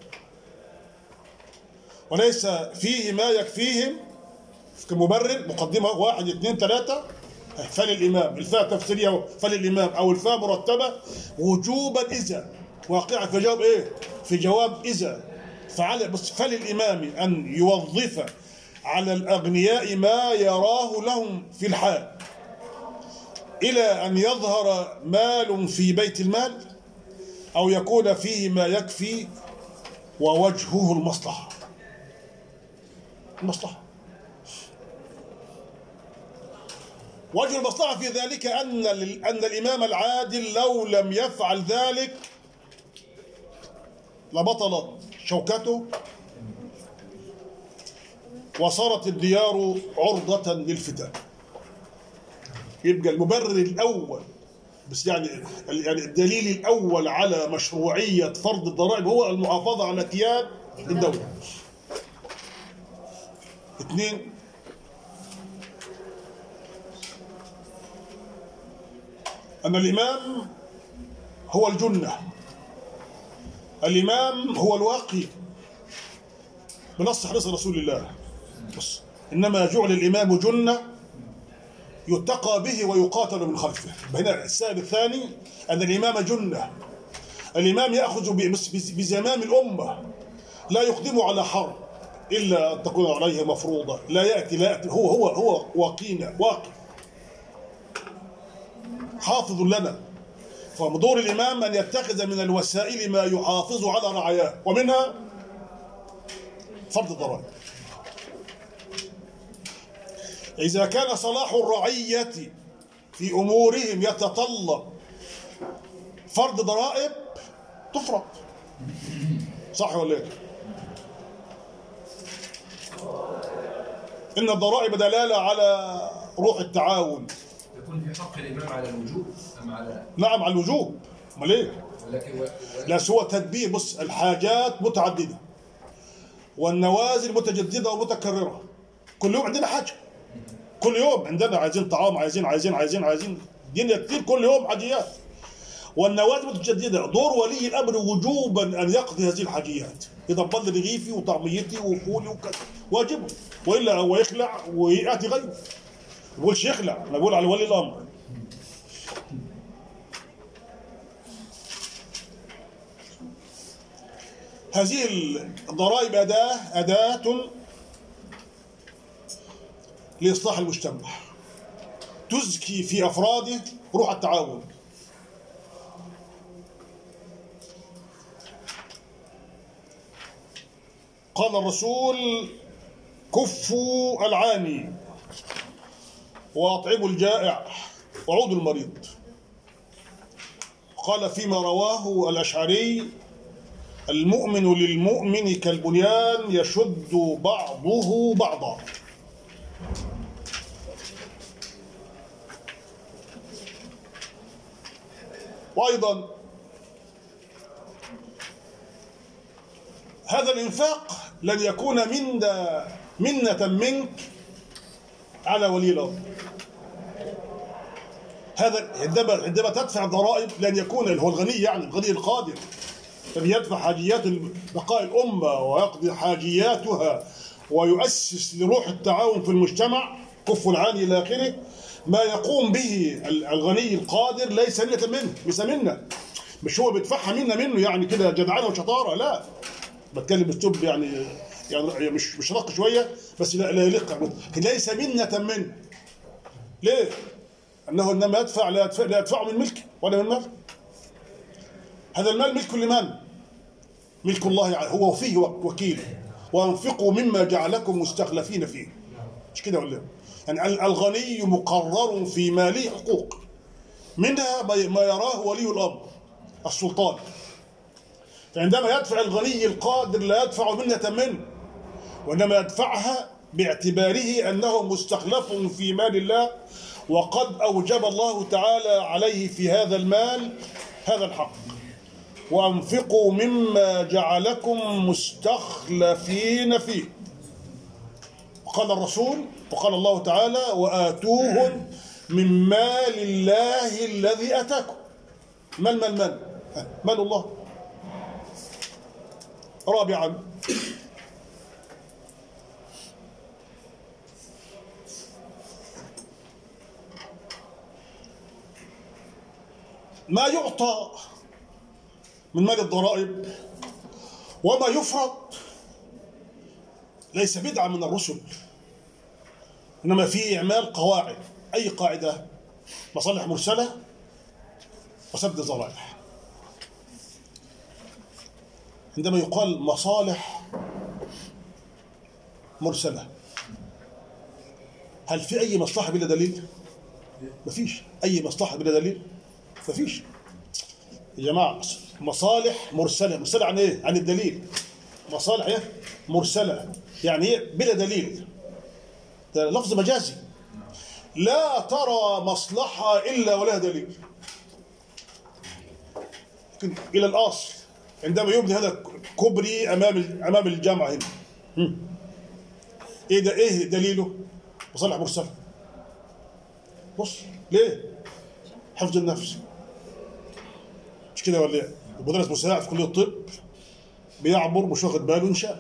وليس فيه ما يكفيهم كمبرر مقدمة واحد اثنين ثلاثة فللإمام الفاء تفسيرية فللإمام أو الفاء مرتبة وجوبا إذا واقعة في جواب إيه؟ في جواب إذا فعلى بس فللإمام أن يوظف على الأغنياء ما يراه لهم في الحال إلى أن يظهر مال في بيت المال أو يكون فيه ما يكفي ووجهه المصلحة المصلحة وجه المصلحة في ذلك أن لل- أن الإمام العادل لو لم يفعل ذلك لبطلت شوكته وصارت الديار عرضة للفتن يبقى المبرر الأول بس يعني يعني الدليل الأول على مشروعية فرض الضرائب هو المحافظة على كيان الدولة اثنين أن الإمام هو الجنة الإمام هو الواقي بنص حديث رسول الله بص إنما جعل الإمام جنة يتقى به ويقاتل من خلفه هنا السبب الثاني أن الإمام جنة الإمام يأخذ ب- بزمام الأمة لا يقدم على حرب إلا أن تكون عليه مفروضة لا يأتي لا يأتي هو هو هو واقينا واقي حافظ لنا فدور الإمام أن يتخذ من الوسائل ما يحافظ على رعاياه ومنها فرض الضرائب إذا كان صلاح الرعية في أمورهم يتطلب فرض ضرائب تفرض صح ولا ايه؟ إن الضرائب دلالة على روح التعاون يكون في حق الإمام على الوجوب أم على نعم على الوجوب امال ايه؟ ولكن ولكن لا سوى تدبير بص الحاجات متعددة والنوازل متجددة ومتكررة كل يوم عندنا حاجة كل يوم عندنا عايزين طعام عايزين عايزين عايزين عايزين دنيا كتير كل يوم حاجيات والنوازل متجددة دور ولي الأمر وجوبا أن يقضي هذه الحاجيات يدبر لي رغيفي وطعميتي وفولي وكذا واجبه وإلا هو يخلع ويأتي غيره ما بقولش يخلع أنا بقول على ولي الأمر هذه الضرائب أداة أداة لإصلاح المجتمع تزكي في أفراده روح التعاون قال الرسول كفوا العاني وأطعموا الجائع وعودوا المريض قال فيما رواه الأشعري المؤمن للمؤمن كالبنيان يشد بعضه بعضا وأيضا هذا الإنفاق لن يكون من منة منك على ولي الأمر هذا عندما عندما تدفع الضرائب لن يكون اللي هو الغني يعني الغني القادر الذي يدفع حاجيات بقاء الأمة ويقضي حاجياتها ويؤسس لروح التعاون في المجتمع كف العاني إلى آخره ما يقوم به الغني القادر ليس منة منه ليس منا مش هو بيدفعها منا منه يعني كده جدعنة وشطارة لا بتكلم باسلوب يعني يعني مش مش رق شويه بس لا لا يليق ليس منة منه ليه؟ انه انما يدفع لا يدفع لا يدفعه من ملكه ولا من ماله هذا المال ملك لمن؟ ملك الله هو فيه وكيل وانفقوا مما جعلكم مستخلفين فيه مش كده ولا يعني الغني مقرر في ماله حقوق منها ما يراه ولي الامر السلطان فعندما يدفع الغني القادر لا يدفع منة منه وإنما يدفعها باعتباره أنه مستخلف في مال الله وقد أوجب الله تعالى عليه في هذا المال هذا الحق وأنفقوا مما جعلكم مستخلفين فيه وقال الرسول وقال الله تعالى وآتوهم من مال الله الذي أتاكم مال مال مال مال الله رابعا ما يعطى من مال الضرائب وما يفرض ليس بدعة من الرسل إنما في إعمال قواعد أي قاعدة مصالح مرسلة وسد ذرائع عندما يقال مصالح مرسلة هل في أي مصلحة بلا دليل؟ مفيش أي مصلحة بلا دليل؟ مفيش يا جماعة مصالح مرسلة مرسلة عن إيه؟ عن الدليل مصالح إيه؟ مرسلة يعني إيه؟ بلا دليل ده لفظ مجازي لا ترى مصلحة إلا ولها دليل لكن إلى الأصل عندما يبني هذا كوبري امام امام الجامعه هنا هم. ايه ده ايه دليله مصالح مرسله بص ليه حفظ النفس مش كده ولا ايه؟ مدرس مساعد في كليه الطب بيعبر مش واخد باله انشال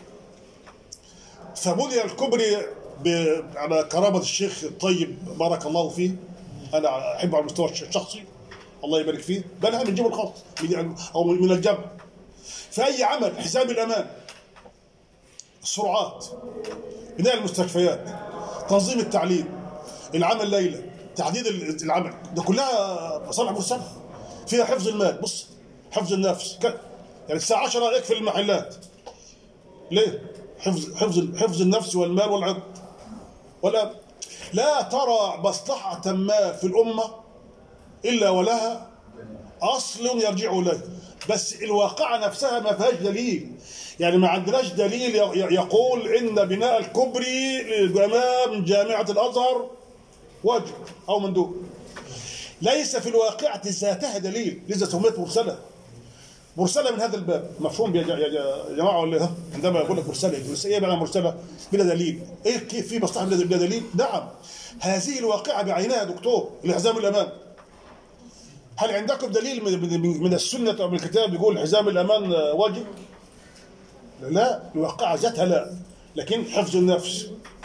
فبني الكوبري ب- على كرامه الشيخ الطيب بارك الله فيه انا احبه على المستوى الشخصي الله يبارك فيه بنها من جبل الخاص من- او من الجبل في اي عمل حساب الامان السرعات بناء المستشفيات تنظيم التعليم العمل ليلا تعديد ال- العمل ده كلها مصالح مرسله فيها حفظ المال بص حفظ النفس ك- يعني الساعه 10 يكفي المحلات ليه حفظ حفظ حفظ النفس والمال والعرض والأمن لا ترى مصلحة ما في الأمة إلا ولها أصل يرجع إليه بس الواقعة نفسها ما فيهاش دليل يعني ما عندناش دليل ي- ي- يقول إن بناء الكوبري أمام جامعة الأزهر واجب أو مندوب ليس في الواقعة ذاتها دليل لذا سميت مرسلة مرسلة من هذا الباب مفهوم يا ج- يا ج- يا جماعة ولا إيه؟ عندما يقول لك مرسلة مرسلة ايه بقى مرسلة بلا دليل ايه كيف في مصلحة بلا بلا دليل نعم هذه الواقعة بعينها يا دكتور الحزام الأمان هل عندكم دليل من, من, من السنة أو من الكتاب يقول حزام الأمان آه، واجب لا الواقعة ذاتها لا لكن حفظ النفس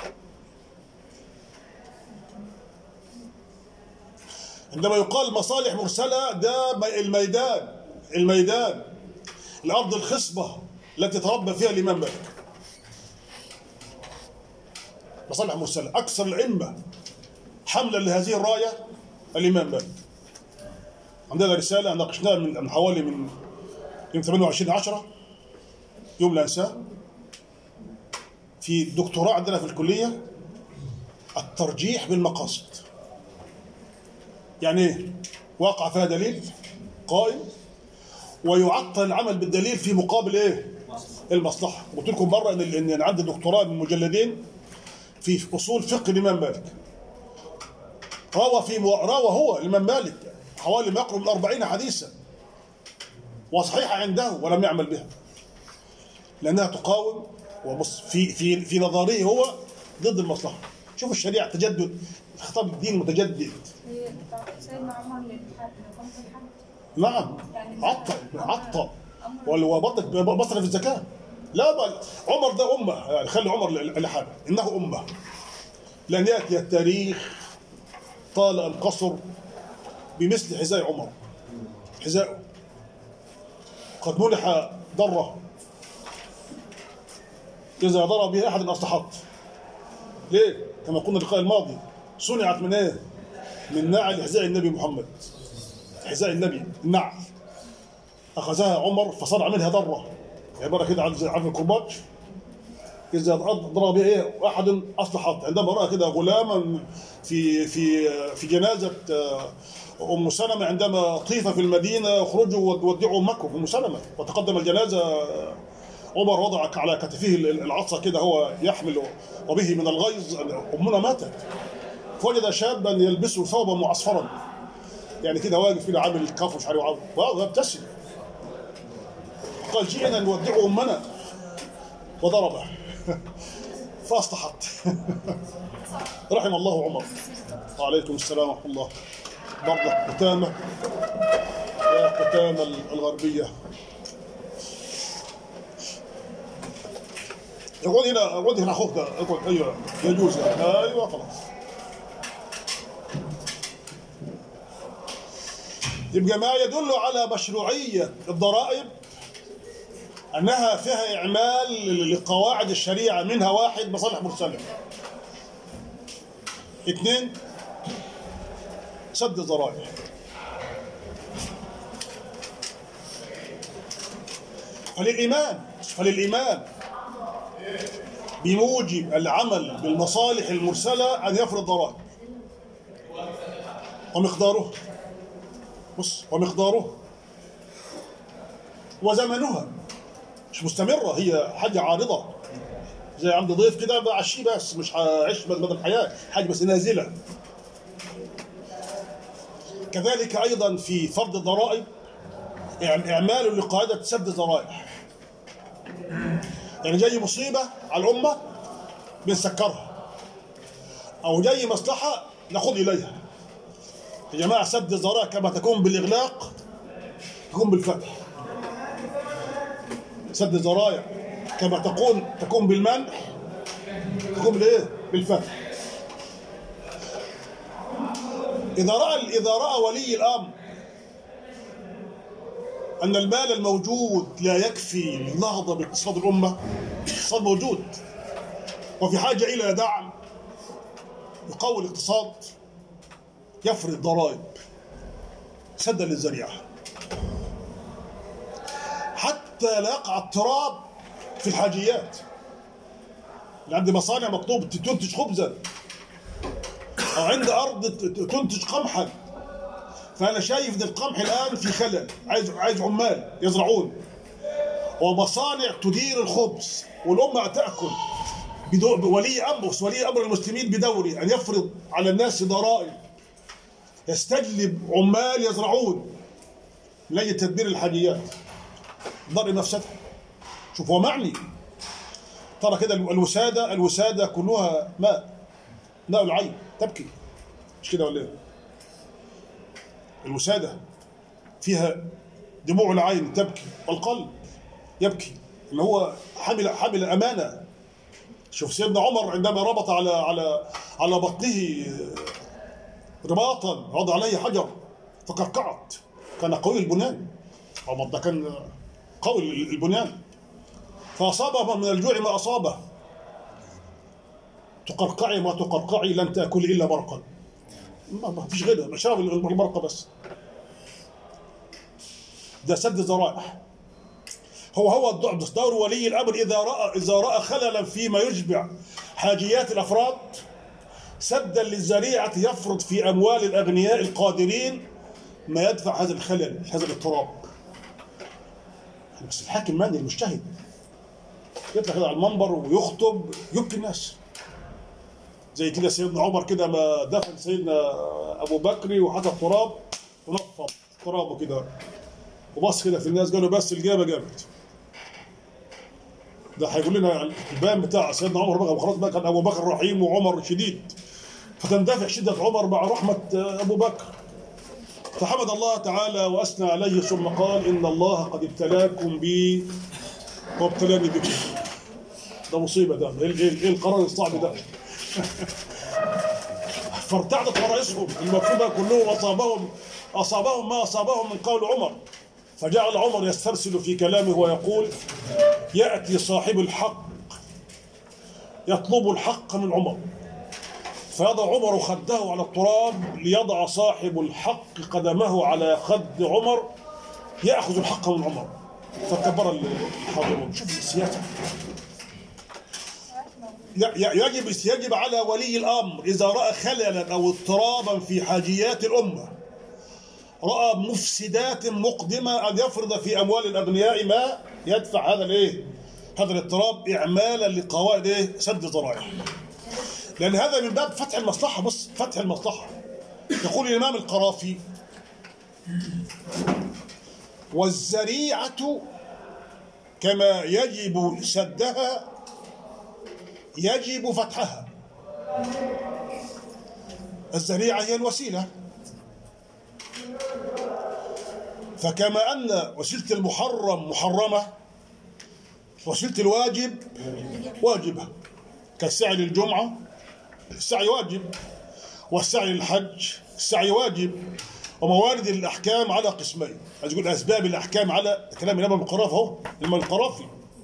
عندما يقال مصالح مرسلة ده م- الميدان الميدان الأرض الخصبة التي تربى فيها الإمام مالك مصالح مرسلة أكثر الأئمة حملا لهذه الراية الإمام مالك عندنا رسالة ناقشناها من من حوالي من يوم 28 10 يوم لا انساه في دكتوراه عندنا في الكلية الترجيح بالمقاصد يعني ايه؟ واقع فيها دليل قائم ويعطل العمل بالدليل في مقابل ايه؟ المصلحة قلت لكم مرة ان ان أنا عندي دكتوراه من مجلدين في اصول فقه الامام مالك روى في مو... روى هو الامام مالك حوالي ما يقرب من 40 حديثا وصحيحة عنده ولم يعمل بها لأنها تقاوم وبص في في في نظريه هو ضد المصلحة شوف الشريعة تجدد خطاب الدين متجدد هي بتاع سيدنا عمر للحد لقمة الحد نعم عطل عطل وبطلك بصرف الزكاة لا بل عمر ده أمة يعني خلي عمر لحاله إنه أمة لن يأتي التاريخ طال أم قصر بمثل حذاء عمر حذاءه قد منح ضرة إذا ضرب به أحد الأصلحات ليه؟ كما قلنا اللقاء الماضي صنعت من إيه؟ من نعل حذاء النبي محمد حذاء النبي النعل أخذها عمر فصنع منها ضرة عبارة كده عن زي- عن الكرباج إذا ضرب بها إيه أحد أصلحات عندما رأى كده غلاما في في في جنازة آه، أم سلمة عندما طيف في المدينة اخرجوا ودعوا أمكم أم سلمة وتقدم الجنازة آه، عمر وضع على كتفه العصا كده هو يحمل وبه من الغيظ أمنا ماتت فوجد شابا يلبسه ثوبا معصفرا يعني كده واقف كده عامل الكف مش عارف عامل ويبتسم قال جئنا نودع امنا وضربه فاصطحت رحم الله عمر وعليكم السلام ورحمه الله برضه قتامه يا قتامه الغربيه اقعد هنا اقعد هنا اخوك ده اقعد ايوه يجوز يعني ايوه خلاص يبقى ما يدل على مشروعية الضرائب أنها فيها إعمال لقواعد الشريعة منها واحد مصالح مرسلة اثنين سد الذرائع فللإيمان فللإيمان بموجب العمل بالمصالح المرسلة أن يفرض ضرائب ومقداره بص ومقداره وزمنها مش مستمرة هي حاجة عارضة زي عند ضيف كده بعشيه بس مش هعيش مدى الحياة حاجة بس نازلة كذلك أيضا في فرض الضرائب إعم- إعمال لقاعدة سد الذرائع يعني جاي مصيبة على الأمة بنسكرها أو جاي مصلحة نخوض إليها يا جماعة سد الذرائع كما تكون بالإغلاق تكون بالفتح سد الذرائع كما تكون تكون بالمنح تكون بالايه بالفتح اذا راى اذا راى ولي الامر ان المال الموجود لا يكفي للنهضه باقتصاد الامه الاقتصاد موجود وفي حاجه الى دعم يقوي الاقتصاد يفرض ضرائب سدا للذريعه حتى لا يقع اضطراب في الحاجيات اللي عندي مصانع مكتوب تنتج خبزا او عندي ارض تنتج قمحا فانا شايف ان القمح الان في خلل عايز عايز عمال يزرعون ومصانع تدير الخبز والامه تاكل بدو- ولي امر ولي امر المسلمين بدوري ان يفرض على الناس ضرائب يستجلب عمال يزرعون من اجل تدبير الحاجيات ضرب مفسدها شوف هو معني ترى كده الوساده الوساده كلها ماء ماء العين تبكي مش كده ولا ايه؟ الوساده فيها دموع العين تبكي والقلب يبكي ان هو حمل حمل امانه شوف سيدنا عمر عندما ربط على على على بطنه رباطا وضع عليه حجر فقرقعت كان قوي البنيان عمر ده كان قوي البنيان فأصابه من الجوع ما أصابه تقرقعي ما تقرقعي لن تأكل إلا برقا ما ما فيش غيرها مشارب البرقة بس ده سد ذرائع هو هو الض- دور ولي الأمر إذا رأى إذا رأى خللا فيما يشبع حاجيات الأفراد سدا للذريعة يفرض في أموال الأغنياء القادرين ما يدفع هذا الخلل هذا الاضطراب بس الحاكم ماني المجتهد يطلع كده على المنبر ويخطب يبكي الناس زي كده سيدنا عمر كده ما دفن سيدنا ابو بكر وحط التراب ونفض ترابه كده وبص كده في الناس قالوا بس الجابه جابت ده هيقول لنا البيان بتاع سيدنا عمر بقى خلاص بقى كان ابو بكر رحيم وعمر شديد فتندفع شده عمر مع رحمه ابو بكر فحمد الله تعالى واثنى عليه ثم قال ان الله قد ابتلاكم بي وابتلاني بكم ده مصيبه ده ايه إيه- إيه القرار الصعب ده فارتعدت فرائسهم المكتوبه كلهم اصابهم اصابهم ما اصابهم من قول عمر فجعل عمر يسترسل في كلامه ويقول ياتي صاحب الحق يطلب الحق من عمر فيضع عمر خده على التراب ليضع صاحب الحق قدمه على خد عمر ياخذ الحق من عمر فكبر الحاضرون شوف السياسه ي- ي- يجب يجب على ولي الامر اذا راى خللا او اضطرابا في حاجيات الامه راى مفسدات مقدمه ان يفرض في اموال الاغنياء ما يدفع هذا الايه؟ هذا الاضطراب اعمالا لقواعد ايه؟ سد الذرائع. لان هذا من باب فتح المصلحه بص فتح المصلحه. يقول الامام القرافي والذريعه كما يجب سدها يجب فتحها الذريعة هي الوسيلة فكما أن وسيلة المحرم محرمة وسيلة الواجب واجبة كالسعي للجمعة السعي واجب والسعي للحج السعي واجب وموارد الأحكام على قسمين عايز يقول أسباب الأحكام على كلام الإمام القرافي أهو الإمام القرافي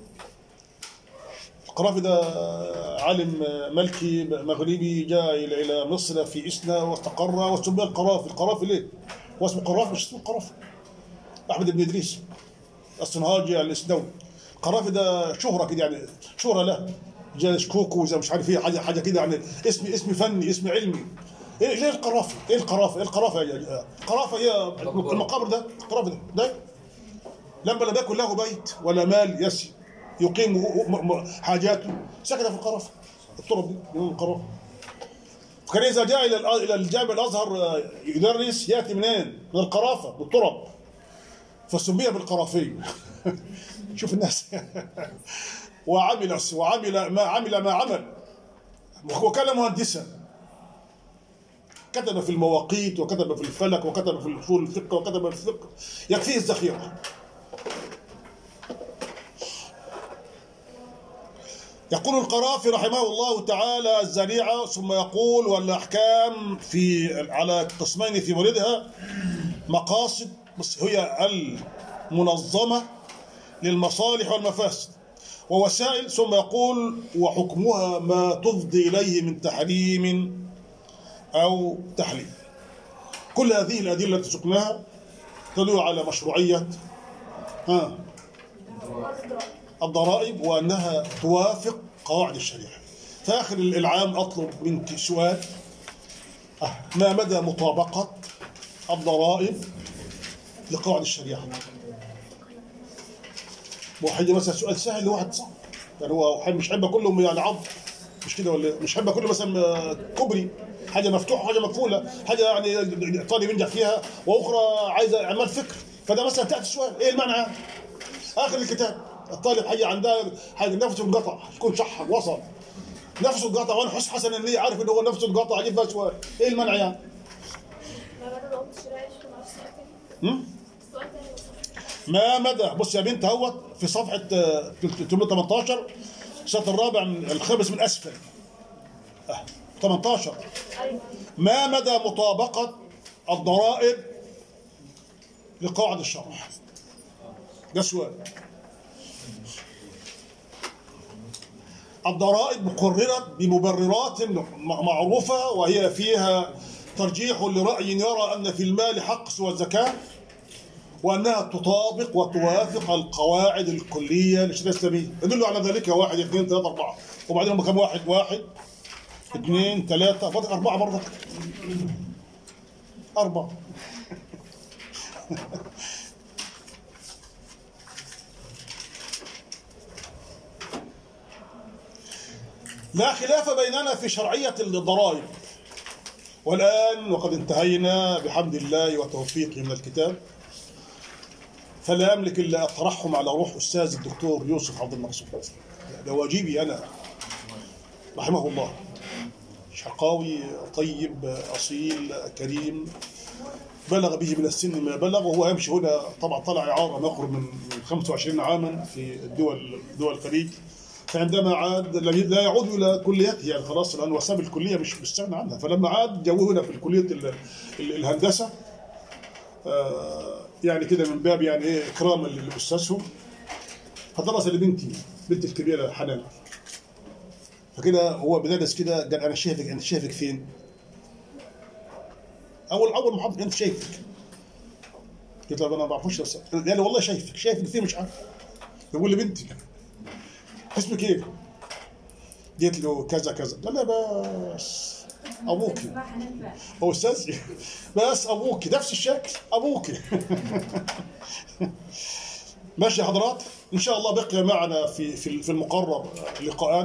القرافي ده عالم ملكي مغربي جاء الى الى مصر في اسنا واستقر وسمي القرافي، القرافي ليه؟ هو اسمه قرافي مش اسمه القرافي. احمد بن ادريس الصنهاجي الاسدوي. القرافي ده شهره كده يعني شهره له زي شكوكو زي مش عارف ايه حاجه حاجه كده يعني اسم اسم فني اسم علمي. ايه ليه القرافي؟ ايه القرافه؟ ايه القرافه يا جماعه؟ القرافه هي المقابر ده القرافه ده ده لما لم يكن له بيت ولا مال يسي يقيم م- م- حاجاته سكن في القرافه الطرب دي من القرافه فكان اذا جاء الى الأ- الى الجامع الازهر آه، يدرس ياتي منين؟ من القرافه من الطرب فسمي بالقرافي شوف الناس وعمل وعمل ما عمل ما عمل وكان مهندسا كتب في المواقيت وكتب في الفلك وكتب في اصول الفقه وكتب في الفقه يكفيه الذخيره يقول القرافي رحمه الله تعالى الزريعة ثم يقول والأحكام في على قسمين في موردها مقاصد بس هي المنظمة للمصالح والمفاسد ووسائل ثم يقول وحكمها ما تفضي إليه من تحريم أو تحليل كل هذه الأدلة التي سقناها تدل على مشروعية ها الضرائب وأنها توافق قواعد الشريعة فآخر العام أطلب منك سؤال آه، ما مدى مطابقة الضرائب لقواعد الشريعة واحد مثلا سؤال سهل لواحد صعب يعني هو حب- مش حبه كله يعني عض مش كده ولا إيه؟ مش حبه كله مثلا آه، كوبري حاجه مفتوحه وحاجه مقفوله حاجه يعني طالب ينجح فيها واخرى عايزه اعمال فكر فده مثلا تاتي السؤال ايه المعنى اخر الكتاب الطالب حاجه عندها حاجه نفسه انقطع يكون شح وصل نفسه انقطع وانا حس حسن النية عارف ان هو نفسه انقطع اجيب بقى سؤال ايه المنع يعني؟ ما بدل قلت شرايش وما السؤال تاني هم؟ السؤال تاني بس. ما مدى بص يا بنت اهوت في صفحه آه، 318 الشرط الرابع من الخامس من اسفل آه، 18 ايوه ما مدى مطابقه الضرائب لقواعد الشرع ده سؤال الضرائب قررت بمبررات م- معروفة وهي فيها ترجيح لرأي يرى أن في المال حق سوى الزكاة وأنها تطابق وتوافق القواعد الكلية للشريعة الإسلامية يدل على ذلك واحد اثنين ثلاثة أربعة وبعدين هم كم واحد واحد اثنين ثلاثة برضه أربعة برضه أربعة لا خلاف بيننا في شرعية الضرائب والآن وقد انتهينا بحمد الله وتوفيقه من الكتاب فلا أملك إلا الترحم على روح أستاذ الدكتور يوسف عبد المقصود ده واجبي أنا رحمه الله شقاوي طيب أصيل كريم بلغ به من السن ما بلغ وهو يمشي هنا طبعا طلع إعارة ما يقرب من 25 عاما في الدول دول الخليج فعندما عاد لم- لا يعود الى كليته يعني خلاص لانه ساب الكليه مش مستغنى عنها فلما عاد جوه هنا في الكليه ال- ال- الهندسه آه، يعني كده من باب يعني ايه اكراما لاستاذهم فدرس لبنتي بنتي الكبيره حنان فكده هو بدرس كده قال انا شايفك انت شايفك فين؟ اول اول محاضره انت شايفك قلت له انا ما بعرفش بس قال لي والله شايفك شايفك فين مش عارف يقول لي بنتي اسمك ايه؟ قلت له كذا كذا قال لا بس ابوك اسمها حنان فعلا هو استاذي بس ابوك نفس الشكل ابوك ماشي يا حضرات ان شاء الله بقي معنا في في في المقرر لقاءان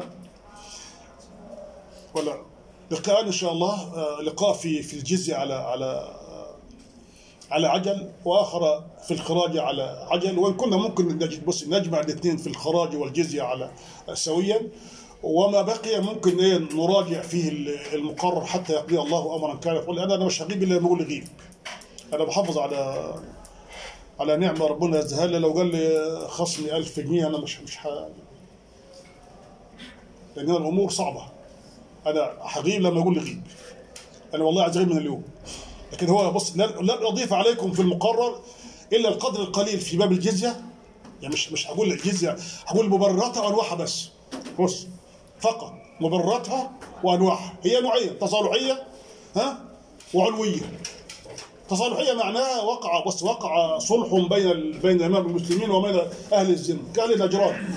ولا لقاءان ان شاء الله آه، لقاء في في الجزية على على على عجل واخر في الخراج على عجل وان كنا ممكن نجد بص نجمع الاثنين في الخراج والجزيه على سويا وما بقي ممكن ايه نراجع فيه المقرر حتى يقضي الله امرا كان يقول انا انا مش هغيب الا لما اقول غيب انا بحافظ على على نعمه ربنا يزهلها لي لو قال لي خصمي 1000 جنيه انا مش مش ح... لان الامور صعبه انا هغيب لما يقول لي غيب انا والله عايز اغيب من اليوم لكن هو بص لن لن اضيف عليكم في المقرر الا القدر القليل في باب الجزيه يعني مش مش هقول الجزيه هقول مبرراتها وانواعها بس بص فقط مبرراتها وانواعها هي نوعين تصالحيه ها وعلويه تصالحيه معناها وقع بس وقع صلح بين ال- بين امام المسلمين وبين اهل الذمه كاهل النجران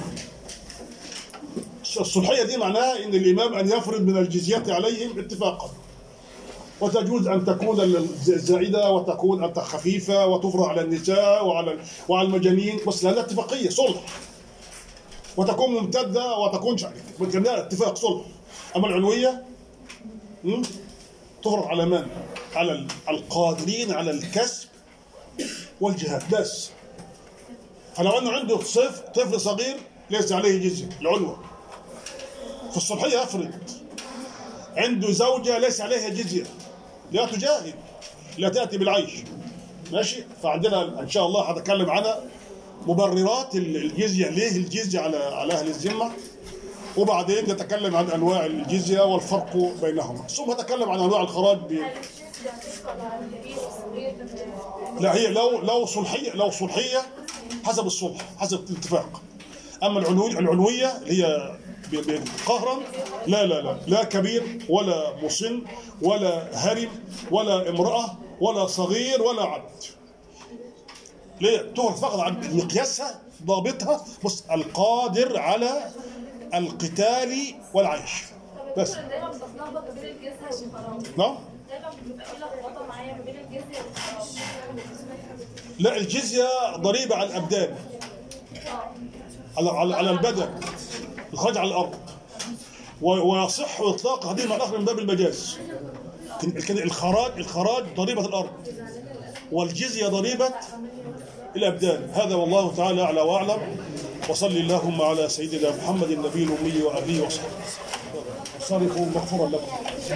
الصلحيه دي معناها ان الامام ان يفرض من الجزيه عليهم اتفاقا وتجوز ان تكون الزائده وتكون انت خفيفه وتفرض على النساء وعلى وعلى المجانين بس لها اتفاقيه صلح وتكون ممتده وتكون شعبيه كلها اتفاق صلح اما العلويه م? تفرض على من؟ على ال- القادرين على الكسب والجهاد بس فلو انه عنده طفل طفل صغير ليس عليه جزيه العلوه في الصلحيه يفرض عنده زوجه ليس عليها جزيه لا تجاهد لا تاتي بالعيش ماشي فعندنا ان شاء الله هتكلم عن مبررات الجزيه ليه الجزيه على على اهل الذمه وبعدين نتكلم عن انواع الجزيه والفرق بينهما ثم نتكلم عن انواع الخراج ب... لا هي لو لو صلحيه لو صلحيه حسب الصلح حسب الاتفاق اما العنويه العنويه اللي هي ب- ب- قهرا لا لا لا لا كبير ولا مسن ولا هرم ولا امراه ولا صغير ولا عبد ليه تهرب فقط عن مقياسها ضابطها بص القادر على القتال والعيش بس دايما بتلخبط ما بين الجزية والحرام نعم دايما بيبقى في لخبطه معايا ما بين الجزية والحرام لا الجزية ضريبة على الأبدان على على على البدن الخارج على الأرض و- ويصح إطلاق هذه المعنى من باب المجاز لكن- لكن الخراج الخراج ضريبة الأرض والجزية ضريبة الأبدان هذا والله تعالى أعلى وأعلم وصل اللهم على سيدنا محمد النبي الأمي وأبيه وصحبه صرفوا مغفورا لكم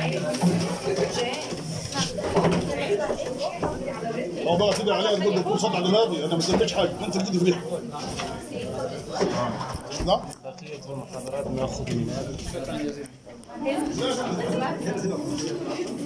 لو بقى تدعي عليها تقول لك صد على دماغي انا ما سميتش حاجه انت اللي تجيب ريحه نعم بقية المحاضرات ناخذ من